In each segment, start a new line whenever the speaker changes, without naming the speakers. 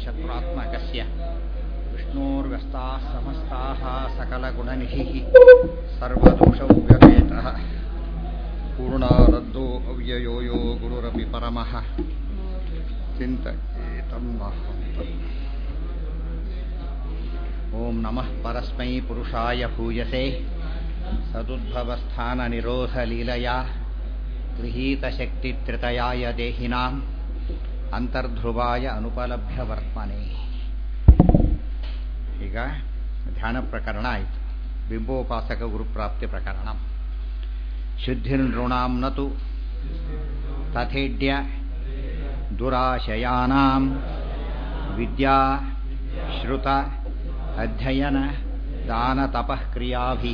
शत्रुत्मकस्य विष्णोर्व्यस्ताः समस्ताः सकलगुणनिधिः सर्वदोषौ व्यपेतः पूर्णानन्दो अव्ययो यो गुरुरपि परमः चिन्तयेतं महन्तम् ॐ नमः परस्मै पुरुषाय भूयसे सदुद्भवस्थाननिरोधलीलया गृहीतशक्तित्रितयाय देहिनाम् ಅಂತರ್ಧ್ರುವಾಯ ಅನುಪಲಭ್ಯ ವರ್ತನೆ ಈಗ ಧ್ಯಾನ ಪ್ರಕರಣ ಆಯಿತು ಬಿಂಬೋಪಾಸಕ ಗುರುಪ್ರಾಪ್ತಿ ಪ್ರಕರಣ ಶುದ್ಧಿರ್ನೃಣಾಂ ನತು ತಥೇಡ್ಯ ದುರಾಶಯಾನಾಂ ವಿದ್ಯಾ ಶ್ರುತ ಅಧ್ಯಯನ ದಾನ ತಪಃಕ್ರಿಯಾಭಿ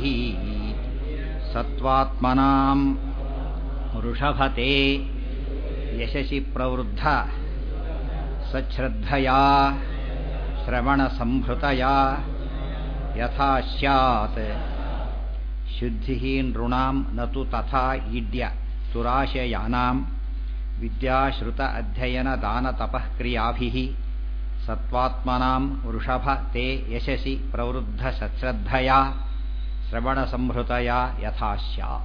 ಸತ್ವಾತ್ಮನಾಂ ವೃಷಭತೆ ಯಶಸಿ ಪ್ರವೃದ್ಧ ಸಚ್ಶ್ರದ್ಧಯಾ ಶ್ರವಣಸಂಹೃತಯಾ ಯಥಾ ಸ್ಯಾತ್ ಶುದ್ಧಿಃ ನೃಣಾಂ ನತು ತಥಾ ಈಡ್ಯ ತುರಾಶಯಾನಾಂ ವಿದ್ಯಾಶ್ರುತ ಅಧ್ಯಯನ ದಾನ ತಪಃಕ್ರಿಯಾಭಿಃ ಸತ್ವಾತ್ಮನಾಂ ವೃಷಭ ತೇ ಯಶಸಿ ಪ್ರವೃದ್ಧ ಸಚ್ಶ್ರದ್ಧಯಾ ಶ್ರವಣಸಂಹೃತಯಾ ಯಥಾ ಸ್ಯಾತ್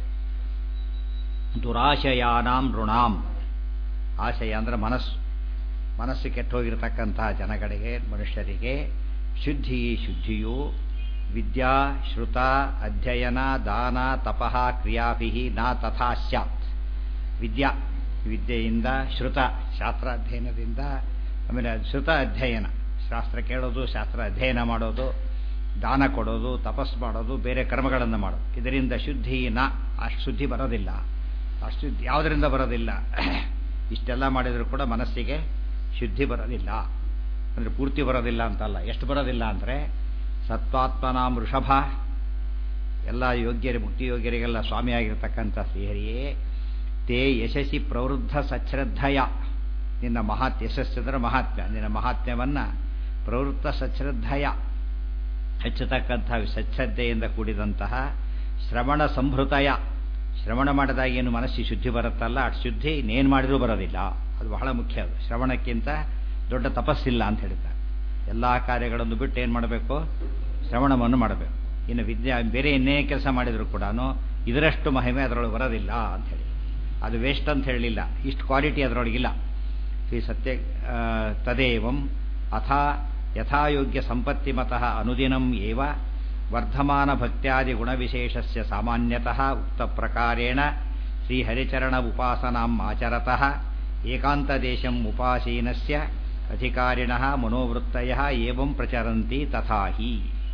ದುರಾಶಯಾನಾಂ ಋಣಾಂ ಆಶಯ ಅಂದರೆ ಮನಸ್ಸು ಮನಸ್ಸು ಕೆಟ್ಟೋಗಿರತಕ್ಕಂತಹ ಜನಗಳಿಗೆ ಮನುಷ್ಯರಿಗೆ ಶುದ್ಧಿ ಶುದ್ಧಿಯು ವಿದ್ಯಾ ಶ್ರುತ ಅಧ್ಯಯನ ದಾನ ತಪಃ ಕ್ರಿಯಾಭಿ ನಾ ತಥಾ ಸ್ಯಾತ್ ವಿದ್ಯಾ ವಿದ್ಯೆಯಿಂದ ಶ್ರುತ ಶಾಸ್ತ್ರ ಅಧ್ಯಯನದಿಂದ ಆಮೇಲೆ ಶ್ರುತ ಅಧ್ಯಯನ ಶಾಸ್ತ್ರ ಕೇಳೋದು ಶಾಸ್ತ್ರ ಅಧ್ಯಯನ ಮಾಡೋದು ದಾನ ಕೊಡೋದು ತಪಸ್ಸು ಮಾಡೋದು ಬೇರೆ ಕರ್ಮಗಳನ್ನು ಮಾಡೋದು ಇದರಿಂದ ಶುದ್ಧಿ ನ ಅಷ್ಟು ಶುದ್ಧಿ ಬರೋದಿಲ್ಲ ಅಷ್ಟು ಯಾವುದರಿಂದ ಬರೋದಿಲ್ಲ ಇಷ್ಟೆಲ್ಲ ಮಾಡಿದರೂ ಕೂಡ ಮನಸ್ಸಿಗೆ ಶುದ್ಧಿ ಬರೋದಿಲ್ಲ ಅಂದರೆ ಪೂರ್ತಿ ಬರೋದಿಲ್ಲ ಅಂತಲ್ಲ ಎಷ್ಟು ಬರೋದಿಲ್ಲ ಅಂದರೆ ಸತ್ವಾತ್ಮನಾಂ ವೃಷಭ ಎಲ್ಲ ಯೋಗ್ಯರಿ ಮುಕ್ತಿ ಯೋಗ್ಯರಿಗೆಲ್ಲ ಸ್ವಾಮಿಯಾಗಿರ್ತಕ್ಕಂಥ ಶ್ರೀಹರಿಯೇ ತೇ ಯಶಸ್ಸಿ ಪ್ರವೃದ್ಧ ಸಚ್ಶ್ರದ್ಧಯ ನಿನ್ನ ಮಹಾತ್ ಯಶಸ್ಸಿದ್ರೆ ಮಹಾತ್ಮ್ಯ ನಿನ್ನ ಮಹಾತ್ಮ್ಯವನ್ನು ಪ್ರವೃತ್ತ ಸಚ್ಶ್ರದ್ಧಯ ಹೆಚ್ಚತಕ್ಕಂಥ ಸಚ್ಛ್ರದ್ಧೆಯಿಂದ ಕೂಡಿದಂತಹ ಶ್ರವಣ ಸಂಭೃತಯ ಶ್ರವಣ ಮಾಡಿದಾಗ ಏನು ಮನಸ್ಸಿಗೆ ಶುದ್ಧಿ ಬರುತ್ತಲ್ಲ ಅಷ್ಟು ಶುದ್ಧಿ ಇನ್ನೇನು ಮಾಡಿದರೂ ಬರೋದಿಲ್ಲ ಅದು ಬಹಳ ಮುಖ್ಯ ಅದು ಶ್ರವಣಕ್ಕಿಂತ ದೊಡ್ಡ ತಪಸ್ಸಿಲ್ಲ ಅಂತ ಹೇಳ್ತಾರೆ ಎಲ್ಲ ಕಾರ್ಯಗಳನ್ನು ಬಿಟ್ಟು ಏನು ಮಾಡಬೇಕು ಶ್ರವಣವನ್ನು ಮಾಡಬೇಕು ಇನ್ನು ವಿದ್ಯೆ ಬೇರೆ ಇನ್ನೇ ಕೆಲಸ ಮಾಡಿದರೂ ಕೂಡ ಇದರಷ್ಟು ಮಹಿಮೆ ಅದರೊಳಗೆ ಬರೋದಿಲ್ಲ ಅಂಥೇಳಿ ಅದು ವೇಸ್ಟ್ ಅಂತ ಹೇಳಲಿಲ್ಲ ಇಷ್ಟು ಕ್ವಾಲಿಟಿ ಅದರೊಳಗಿಲ್ಲ ಶ್ರೀ ಸತ್ಯ ತದೇವಂ ಅಥಾ ಯಥಾಯೋಗ್ಯ ಸಂಪತ್ತಿಮತಃ ಅನುದಿನಂ ಏವ ವರ್ಧಮಾನ ಭಕ್ತ್ಯಾದಿ ಗುಣವಿಶೇಷಸ್ಯ ಸಾಮಾನ್ಯತಃ ಉಕ್ತ ಪ್ರಕಾರೇಣ ಶ್ರೀಹರಿಚರಣ ಉಪಾಸನಾಂ ಆಚರತಃ ಏಕಾಂತದೇಶಂ ಉಪಾಸೀನಸ್ಯ ಅಧಿಕಾರಿಣಃ ಮನೋವೃತ್ತಯ ಏವಂ ಪ್ರಚರಂತಿ ತಥಾ ಹಿ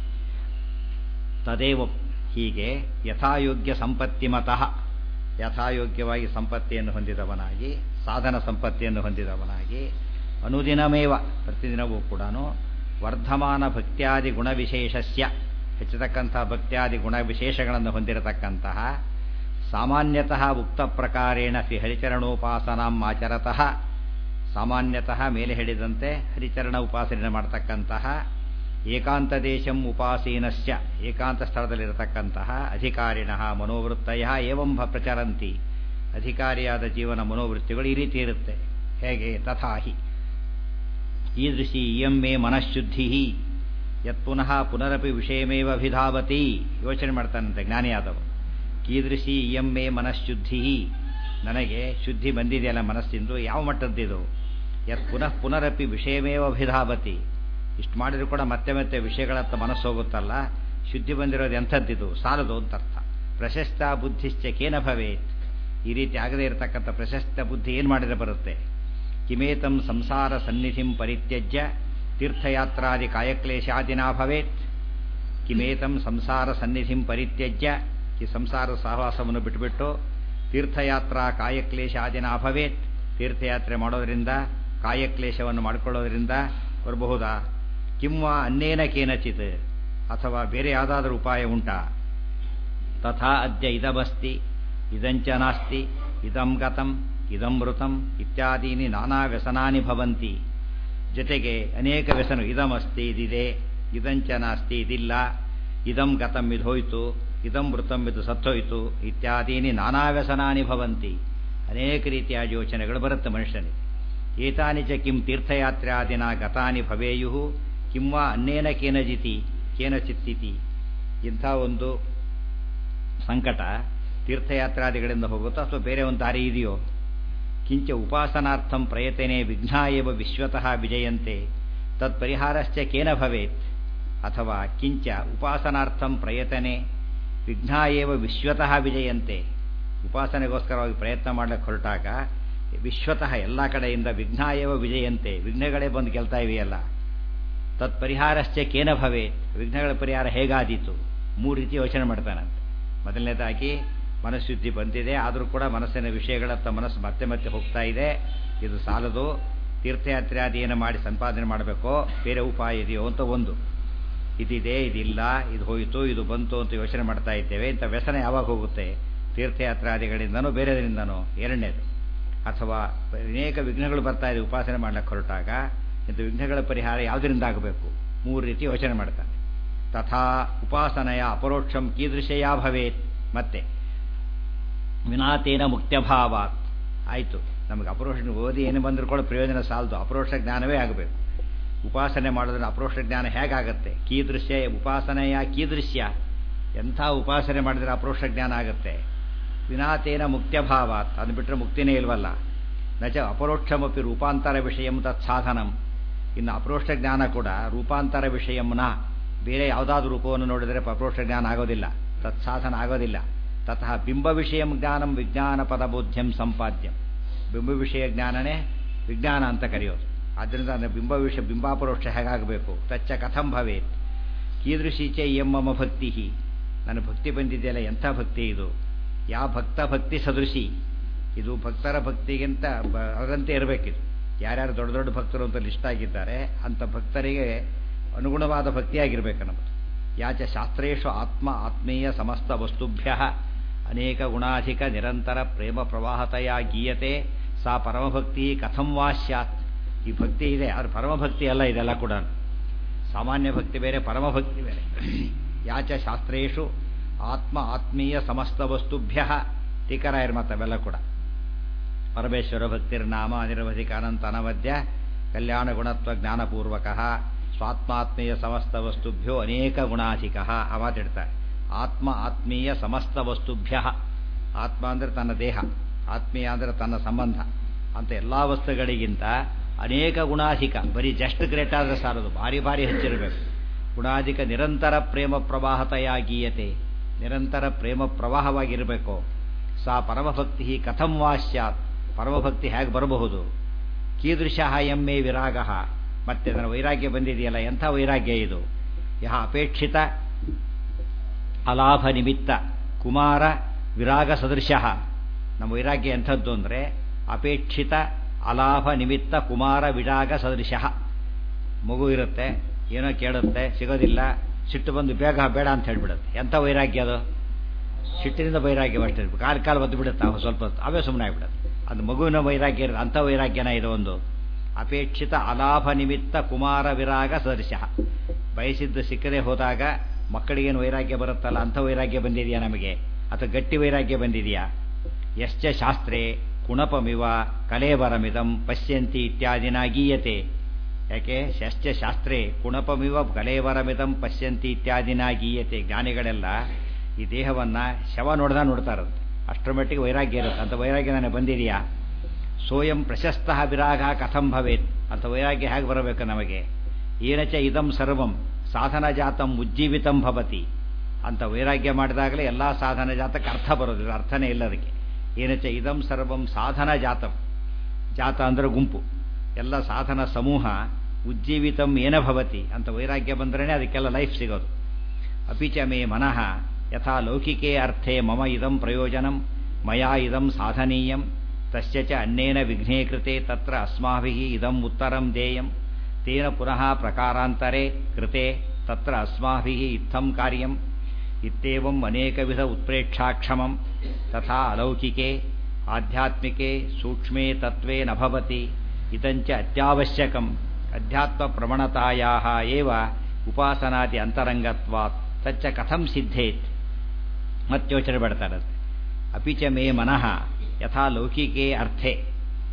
ತದೇವ ಹೀಗೆ ಯಥಾಯೋಗ್ಯ ಸಂಪತ್ತಿಮತಃ ಯಥಾಯೋಗ್ಯವಾಗಿ ಸಂಪತ್ತಿಯನ್ನು ಹೊಂದಿದವನಾಗಿ ಸಾಧನ ಸಂಪತ್ತಿಯನ್ನು ಹೊಂದಿದವನಾಗಿ ಅನುದಿನಮೇವ ಪ್ರತಿದಿನವೂ ಕೂಡ ವರ್ಧಮಾನ ಭಕ್ತ್ಯಾದಿ ಗುಣವಿಶೇಷಸ್ಯ ಹೆಚ್ಚತಕ್ಕಂಥ ಭಕ್ತ್ಯಾದಿ ಗುಣವಿಶೇಷಗಳನ್ನು ಹೊಂದಿರತಕ್ಕಂತಹ ಸಾಮಾನ್ಯತಃ ಉಕ್ತ ಪ್ರಕಾರೇಣ ಶ್ರೀ ಹರಿಚರಣೋಪಾಸನಾಂ ಆಚರತಃ ಸಾಮಾನ್ಯತಃ ಮೇಲೆ ಹೇಳಿದಂತೆ ಹರಿಚರಣ ಉಪಾಸನೆ ಮಾಡತಕ್ಕಂತಹ ಏಕಾಂತ ದೇಶಂ ಉಪಾಸೀನಸ್ಯ ಏಕಾಂತ ಸ್ಥಳದಲ್ಲಿರತಕ್ಕಂತಹ ಅಧಿಕಾರಿಣ ಮನೋವೃತ್ತಯ ಏವಂ ಪ್ರಚರಂತಿ ಅಧಿಕಾರಿಯಾದ ಜೀವನ ಮನೋವೃತ್ತಿಗಳು ಈ ರೀತಿ ಇರುತ್ತೆ ಹೇಗೆ ತಥಾಹಿ ಈದೃಶಿ ಇಯಂ ಮೇ ಮನಃಶುದ್ಧಿ ಯತ್ ಪುನಃ ಪುನರಪಿ ವಿಷಯಮೇವ ಅಭಿಧಾವತಿ ಯೋಚನೆ ಮಾಡ್ತಾನಂತೆ ಜ್ಞಾನಿಯಾದವು ಕೀದೃಶಿ ಇಯಂ ಮೇ ಮನಃಶುದ್ಧಿ ನನಗೆ ಶುದ್ಧಿ ಬಂದಿದೆಯಲ್ಲ ಮನಸ್ಸಿಂದು ಯಾವ ಮಟ್ಟದ್ದಿದು ಯತ್ ಪುನಃ ಪುನರಪಿ ವಿಷಯಮೇವ ಅಭಿಧಾವತಿ ಇಷ್ಟು ಮಾಡಿದ್ರು ಕೂಡ ಮತ್ತೆ ಮತ್ತೆ ವಿಷಯಗಳತ್ತ ಮನಸ್ಸು ಹೋಗುತ್ತಲ್ಲ ಶುದ್ಧಿ ಬಂದಿರೋದು ಎಂಥದ್ದಿದು ಸಾಲದು ಅಂತ ಅರ್ಥ ಪ್ರಶಸ್ತ ಬುದ್ಧಿಶ್ಚ ಕೇನ ಭವೇತ್ ಈ ರೀತಿ ಆಗದೇ ಇರತಕ್ಕಂಥ ಪ್ರಶಸ್ತ ಬುದ್ಧಿ ಏನು ಮಾಡಿದ್ರೆ ಬರುತ್ತೆ ಕಿಮೇತಂ ಸಂಸಾರ ಸನ್ನಿಧಿಂ ಪರಿತ್ಯಜ್ಯ ತೀರ್ಥಯಾತ್ರಾದಿ ಕಾಯಕ್ಲೇಶಾದಿನಾ ಭವೇತ್ ಕಿಮೇತಂ ಸಂಸಾರ ಸನ್ನಿಧಿಂ ಪರಿತ್ಯಜ್ಯ ಈ ಸಂಸಾರ ಸಹವಾಸವನ್ನು ಬಿಟ್ಟುಬಿಟ್ಟು ತೀರ್ಥಯಾತ್ರಾ ಕಾಯಕ್ಲೇಶಾದಿನಾ ಭವೇತ್ ತೀರ್ಥಯಾತ್ರೆ ಮಾಡೋದರಿಂದ ಕಾಯಕ್ಲೇಶವನ್ನು ಮಾಡಿಕೊಳ್ಳೋದ್ರಿಂದ ಬರಬಹುದಾ ಕಿಂವ ಅನ್ನೇನ ಕೇನಚಿತ್ ಅಥವಾ ಬೇರೆ ಯಾವುದಾದ್ರೂ ಉಪಾಯ ಉಂಟಾ ತಥಾ ಅದ್ಯ ಇದಮಸ್ತಿ ಇದಂಚ ನಾಸ್ತಿ ಇದಂ ಗತಂ ಇದಂ ಮೃತಂ ಇತ್ಯಾದೀನಿ ನಾನಾ ವ್ಯಸನಾನಿ ಭವಂತಿ ಜೊತೆಗೆ ಅನೇಕ ವ್ಯಸನ ಇದಮಸ್ತಿ ಇದಿದೆ ಇದಂಚ ನಾಸ್ತಿ ಇದಿಲ್ಲ ಇದಂ ಗತಂ ಇದು ಹೋಯಿತು ಇದಂ ಮೃತಂ ಇದು ಸತ್ತೋಯ್ತು ಇತ್ಯಾದೀನಿ ನಾನಾ ವ್ಯಸನಾನಿ ಭವಂತಿ ಅನೇಕ ರೀತಿಯ ಯೋಚನೆಗಳು ಬರುತ್ತೆ ಮನುಷ್ಯನಿಗೆ ಏತಾನಿ ಚ ಕಿಂ ತೀರ್ಥಯಾತ್ರಾದಿನ ಗತಾನಿ ಭವೇಯು ಕಿಂ ವಾ ಅನ್ನೇನ ಕೇನಜಿತಿ ಕೇನಚಿತ್ತಿತಿ ಇಂಥ ಒಂದು ಸಂಕಟ ತೀರ್ಥಯಾತ್ರಾದಿಗಳಿಂದ ಹೋಗುತ್ತೋ ಅಥವಾ ಬೇರೆ ಒಂದು ದಾರಿ ಇದೆಯೋ ಕಿಂಚ ಉಪಾಸನಾರ್ಥಂ ಪ್ರಯತನೆ ವಿಘ್ನಾ ಏವ ವಿಶ್ವತಃ ವಿಜಯಂತೆ ತತ್ಪರಿಹಾರಶ್ಚ ಕೇನ ಭವೇತ್ ಅಥವಾ ಕಿಂಚ ಉಪಾಸನಾರ್ಥಂ ಪ್ರಯತನೆ ವಿಘ್ನಾ ಏವ ವಿಶ್ವತಃ ವಿಜಯಂತೆ ಉಪಾಸನೆಗೋಸ್ಕರವಾಗಿ ಪ್ರಯತ್ನ ಮಾಡಲಿಕ್ಕೆ ಹೊರಟಾಗ ವಿಶ್ವತಃ ಎಲ್ಲ ಕಡೆಯಿಂದ ವಿಘ್ನಾ ಏವ ವಿಜಯಂತೆ ವಿಘ್ನಗಳೇ ಬಂದು ಗೆಲ್ತಾ ಇವೆಯಲ್ಲ ತತ್ಪರಿಹಾರಶ್ಚ ಕೇನ ಭವೇತ್ ವಿಘ್ನಗಳ ಪರಿಹಾರ ಹೇಗಾದೀತು ಮೂರು ರೀತಿ ಯೋಚನೆ ಮಾಡ್ತಾನಂತೆ ಮೊದಲನೇದಾಗಿ ಮನಃಶುದ್ಧಿ ಬಂದಿದೆ ಆದರೂ ಕೂಡ ಮನಸ್ಸಿನ ವಿಷಯಗಳತ್ತ ಮನಸ್ಸು ಮತ್ತೆ ಮತ್ತೆ ಹೋಗ್ತಾ ಇದೆ ಇದು ಸಾಲದು ತೀರ್ಥಯಾತ್ರೆ ಏನು ಮಾಡಿ ಸಂಪಾದನೆ ಮಾಡಬೇಕೋ ಬೇರೆ ಉಪಾಯ ಇದೆಯೋ ಅಂತ ಒಂದು ಇದಿದೆ ಇದಿಲ್ಲ ಇದು ಹೋಯಿತು ಇದು ಬಂತು ಅಂತ ಯೋಚನೆ ಮಾಡ್ತಾ ಇದ್ದೇವೆ ಇಂಥ ವ್ಯಸನ ಯಾವಾಗ ಹೋಗುತ್ತೆ ತೀರ್ಥಯಾತ್ರಾದಿಗಳಿಂದನೋ ಬೇರೆದರಿಂದನೋ ಎರಡನೇದು ಅಥವಾ ಅನೇಕ ವಿಘ್ನಗಳು ಬರ್ತಾ ಇದೆ ಉಪಾಸನೆ ಮಾಡ್ಲಿಕ್ಕೆ ಹೊರಟಾಗ ಇಂಥ ವಿಘ್ನಗಳ ಪರಿಹಾರ ಯಾವುದರಿಂದ ಆಗಬೇಕು ಮೂರು ರೀತಿ ಯೋಚನೆ ಮಾಡ್ತಾನೆ ತಥಾ ಉಪಾಸನೆಯ ಅಪರೋಕ್ಷಂ ಕೀದೃಶಯ ಭವೇತ್ ಮತ್ತೆ ವಿನಾತೇನ ಮುಕ್ತ್ಯಭಾವಾತ್ ಆಯಿತು ನಮಗೆ ಅಪರೋಕ್ಷ ಓದಿ ಏನು ಬಂದರೂ ಕೂಡ ಪ್ರಯೋಜನ ಸಾಲದು ಅಪರೋಕ್ಷ ಜ್ಞಾನವೇ ಆಗಬೇಕು ಉಪಾಸನೆ ಮಾಡೋದ್ರೆ ಅಪರೋಕ್ಷ ಜ್ಞಾನ ಹೇಗಾಗತ್ತೆ ಕೀದೃಶ್ಯ ಉಪಾಸನೆಯ ಕೀದೃಶ್ಯ ಎಂಥ ಉಪಾಸನೆ ಮಾಡಿದ್ರೆ ಅಪರೋಕ್ಷ ಜ್ಞಾನ ಆಗುತ್ತೆ ವಿನಾತೇನ ಮುಕ್ತ್ಯಭಾವಾತ್ ಅದು ಬಿಟ್ಟರೆ ಮುಕ್ತಿನೇ ಇಲ್ವಲ್ಲ ನಚ ಅಪರೋಕ್ಷಮಪಿ ರೂಪಾಂತರ ವಿಷಯಂ ತತ್ಸಾಧನಂ ಇನ್ನು ಅಪರೋಕ್ಷ ಜ್ಞಾನ ಕೂಡ ರೂಪಾಂತರ ವಿಷಯಂನ ಬೇರೆ ಯಾವುದಾದ್ರೂ ರೂಪವನ್ನು ನೋಡಿದರೆ ಅಪರೋಕ್ಷ ಜ್ಞಾನ ಆಗೋದಿಲ್ಲ ತತ್ಸಾಧನ ಆಗೋದಿಲ್ಲ ತತಃ ಬಿಂಬ ವಿಷಯ ಜ್ಞಾನಂ ವಿಜ್ಞಾನ ಪದಬೋಧ್ಯಂ ಸಂಪಾದ್ಯಂ ಬಿಂಬ ವಿಷಯ ಜ್ಞಾನನೇ ವಿಜ್ಞಾನ ಅಂತ ಕರೆಯೋದು ಆದ್ದರಿಂದ ನನ್ನ ಬಿಂಬ ವಿಷಯ ಬಿಂಬಾಪರೋಕ್ಷ ಹೇಗಾಗಬೇಕು ತಚ್ಚ ಕಥಂ ಭವೇತ್ ಕೀದೃಶೀಚೆ ಎಮ್ಮಮ ಭಕ್ತಿ ನನ್ನ ಭಕ್ತಿ ಬಂದಿದೆಯಲ್ಲ ಎಂಥ ಭಕ್ತಿ ಇದು ಯಾವ ಭಕ್ತ ಭಕ್ತಿ ಸದೃಶಿ ಇದು ಭಕ್ತರ ಭಕ್ತಿಗಿಂತ ಅದರಂತೆ ಇರಬೇಕಿದು ಯಾರ್ಯಾರು ದೊಡ್ಡ ದೊಡ್ಡ ಭಕ್ತರು ಅಂತ ಲಿಸ್ಟ್ ಆಗಿದ್ದಾರೆ ಅಂಥ ಭಕ್ತರಿಗೆ ಅನುಗುಣವಾದ ಭಕ್ತಿಯಾಗಿರ್ಬೇಕು ನಮ್ಮದು ಯಾಚ ಶಾಸ್ತ್ರೇಶು ಆತ್ಮ ಆತ್ಮೀಯ ಸಮಸ್ತ ವಸ್ತುಭ್ಯ ಅನೇಕ ಗುಣಾಧಿಕ ನಿರಂತರ ಪ್ರೇಮ ಪ್ರವಾಹತೆಯ ಗೀಯತೆ ಸಾ ಪರಮಭಕ್ತಿ ಕಥಂ ವಾ ಸ್ಯಾತ್ ಈ ಭಕ್ತಿ ಇದೆ ಆದರೆ ಪರಮಭಕ್ತಿ ಅಲ್ಲ ಇದೆಲ್ಲ ಕೂಡ ಸಾಮಾನ್ಯ ಭಕ್ತಿ ಬೇರೆ ಪರಮಭಕ್ತಿ ಬೇರೆ ಯಾಚ ಶಾಸ್ತ್ರೇಶು ಆತ್ಮ ಆತ್ಮೀಯ ಸಮಸ್ತ ವಸ್ತುಭ್ಯ ಟೀಕರಾಯರ್ ಮತ್ತವೆಲ್ಲ ಕೂಡ ಪರಮೇಶ್ವರ ಭಕ್ತಿರ್ನಾಮ ಅನಿರವಧಿಕ ಅನಂತ ಅನವದ್ಯ ಕಲ್ಯಾಣ ಗುಣತ್ವ ಜ್ಞಾನಪೂರ್ವಕ ಸ್ವಾತ್ಮಾತ್ಮೀಯ ಸಮಸ್ತ ವಸ್ತುಭ್ಯೋ ಅನೇಕ ಗುಣಾಧಿಕ ಆ ಮಾತಿಡ್ತಾರೆ ಆತ್ಮ ಆತ್ಮೀಯ ಸಮಸ್ತ ವಸ್ತುಭ್ಯ ಆತ್ಮ ಅಂದರೆ ತನ್ನ ದೇಹ ಆತ್ಮೀಯ ಅಂದರೆ ತನ್ನ ಸಂಬಂಧ ಅಂತ ಎಲ್ಲ ವಸ್ತುಗಳಿಗಿಂತ ಅನೇಕ ಗುಣಾಧಿಕ ಬರೀ ಜಸ್ಟ್ ಗ್ರೇಟ್ ಆದರೆ ಸಾಲದು ಭಾರಿ ಭಾರಿ ಹೆಚ್ಚಿರಬೇಕು ಗುಣಾಧಿಕ ನಿರಂತರ ಪ್ರೇಮ ಪ್ರವಾಹತೆಯಾಗೀಯತೆ ನಿರಂತರ ಪ್ರೇಮ ಪ್ರವಾಹವಾಗಿರಬೇಕು ಸಾ ಪರಮಭಕ್ತಿ ಕಥಂ ವಾ ಸ್ಯಾತ್ ಪರಮಭಕ್ತಿ ಹೇಗೆ ಬರಬಹುದು ಕೀದೃಶ ಎಮ್ಮೆ ವಿರಾಗ ಮತ್ತೆ ಅದರ ವೈರಾಗ್ಯ ಬಂದಿದೆಯಲ್ಲ ಎಂಥ ವೈರಾಗ್ಯ ಇದು ಯಹ ಅಪೇಕ್ಷಿತ ಅಲಾಭ ನಿಮಿತ್ತ ಕುಮಾರ ವಿರಾಗ ಸದೃಶ ನಮ್ಮ ವೈರಾಗ್ಯ ಎಂಥದ್ದು ಅಂದರೆ ಅಪೇಕ್ಷಿತ ಅಲಾಭ ನಿಮಿತ್ತ ಕುಮಾರ ವಿರಾಗ ಸದೃಶ ಮಗು ಇರುತ್ತೆ ಏನೋ ಕೇಳುತ್ತೆ ಸಿಗೋದಿಲ್ಲ ಸಿಟ್ಟು ಬಂದು ಬೇಗ ಬೇಡ ಅಂತ ಹೇಳ್ಬಿಡುತ್ತೆ ಎಂಥ ವೈರಾಗ್ಯ ಅದು ಸಿಟ್ಟಿನಿಂದ ವೈರಾಗ್ಯ ಅಷ್ಟೇ ಕಾಲು ಕಾಲು ಒದ್ದು ಬಿಡುತ್ತೆ ಅವ ಸ್ವಲ್ಪ ಹೊತ್ತು ಅವೇ ಸುಮ್ಮನೆ ಆಗ್ಬಿಡುತ್ತೆ ಅದು ಮಗುವಿನ ವೈರಾಗ್ಯ ಇರುತ್ತೆ ಅಂಥ ವೈರಾಗ್ಯನ ಇದು ಒಂದು ಅಪೇಕ್ಷಿತ ಅಲಾಭ ನಿಮಿತ್ತ ಕುಮಾರ ವಿರಾಗ ಸದೃಶ ಬಯಸಿದ್ದು ಸಿಕ್ಕದೆ ಹೋದಾಗ ಮಕ್ಕಳಿಗೇನು ವೈರಾಗ್ಯ ಬರುತ್ತಲ್ಲ ಅಂಥ ವೈರಾಗ್ಯ ಬಂದಿದೆಯಾ ನಮಗೆ ಅಥವಾ ಗಟ್ಟಿ ವೈರಾಗ್ಯ ಬಂದಿದೆಯಾ ಯಶ್ಚ ಶಾಸ್ತ್ರೇ ಕುಣಪಮಿವ ಕಲೇಬರಮಿದಂ ಪಶ್ಯಂತಿ ಇತ್ಯಾದಿನ ಗೀಯತೆ ಯಾಕೆ ಶಶ್ಚ ಶಾಸ್ತ್ರೇ ಕುಣಪಮಿವ ಕಲೇವರಮಿದಂ ಪಶ್ಯಂತಿ ಇತ್ಯಾದಿನ ಗೀಯತೆ ಜ್ಞಾನಿಗಳೆಲ್ಲ ಈ ದೇಹವನ್ನು ಶವ ನೋಡ್ದ ನೋಡ್ತಾರಂತೆ ಅಷ್ಟರ ಮಟ್ಟಿಗೆ ವೈರಾಗ್ಯ ಇರುತ್ತೆ ಅಂತ ವೈರಾಗ್ಯ ನನಗೆ ಬಂದಿದೆಯಾ ಸೋಯಂ ಪ್ರಶಸ್ತ ವಿರಾಗ ಕಥಂ ಭವೇತ್ ಅಂತ ವೈರಾಗ್ಯ ಹೇಗೆ ಬರಬೇಕು ನಮಗೆ ಏನಚ ಇದಂ ಸರ್ವಂ ಸಾಧನ ಜಾತಂ ಉಜ್ಜೀವಿತಂ ಭವತಿ ಅಂತ ವೈರಾಗ್ಯ ಮಾಡಿದಾಗಲೇ ಎಲ್ಲ ಸಾಧನ ಜಾತಕ್ಕೆ ಅರ್ಥ ಬರೋದಿಲ್ಲ ಅರ್ಥನೇ ಇಲ್ಲ ಅದಕ್ಕೆ ಏನಚ ಇದಂ ಸರ್ವಂ ಸಾಧನ ಜಾತಂ ಜಾತ ಅಂದರೆ ಗುಂಪು ಎಲ್ಲ ಸಾಧನ ಸಮೂಹ ಉಜ್ಜೀವಿತಂ ಏನ ಭವತಿ ಅಂತ ವೈರಾಗ್ಯ ಬಂದ್ರೇ ಅದಕ್ಕೆಲ್ಲ ಲೈಫ್ ಸಿಗೋದು ಅಪಿಚ ಮೇ ಮನಃ ಯಥಾ ಲೌಕಿಕೇ ಅರ್ಥೇ ಮಮ ಇದಂ ಪ್ರಯೋಜನಂ ಮಯಾ ಇದಂ ಸಾಧನೀಯಂ ತಸ್ಯ ಚ ಅನ್ನೇನ ವಿಘ್ನೇ ಕೃತೆ ತತ್ರ ಅಸ್ಮಾಭಿಃ ಇದಂ ಉತ್ತರಂ ದೇಯಂ ತೇನ ಪುನಃ ಪ್ರಕಾರಾಂತರೆ ಕೃತೆ ತತ್ರ ಅಸ್ಮಾಭಿಃ ಇತ್ತಂ ಕಾರ್ಯಂ ಇತ್ಯೇವಂ ಅನೇಕವಿಧ ಉತ್ಪ್ರೇಕ್ಷಾಕ್ಷಮಂ ತಥಾ ಅಲೌಕಿಕೆ ಆಧ್ಯಾತ್ಮಿಕೆ ಸೂಕ್ಷ್ಮೇ ತತ್ವೇ ನ ಭವತಿ ಇದಂಚ ಅತ್ಯಾವಶ್ಯಕಂ ಅಧ್ಯಾತ್ಮ ಪ್ರವಣತಾಯಾ ಏವ ಉಪಾಸನಾದಿ ಅಂತರಂಗತ್ವಾತ್ ತಚ್ಚ ಕಥಂ ಸಿದ್ಧೇತ್ ಮತ್ತೋಚನೆ ಬಿಡ್ತಾರಂತೆ ಅಪಿಚ ಮೇ ಮನಃ ಯಥಾ ಲೌಕಿಕೆ ಅರ್ಥೆ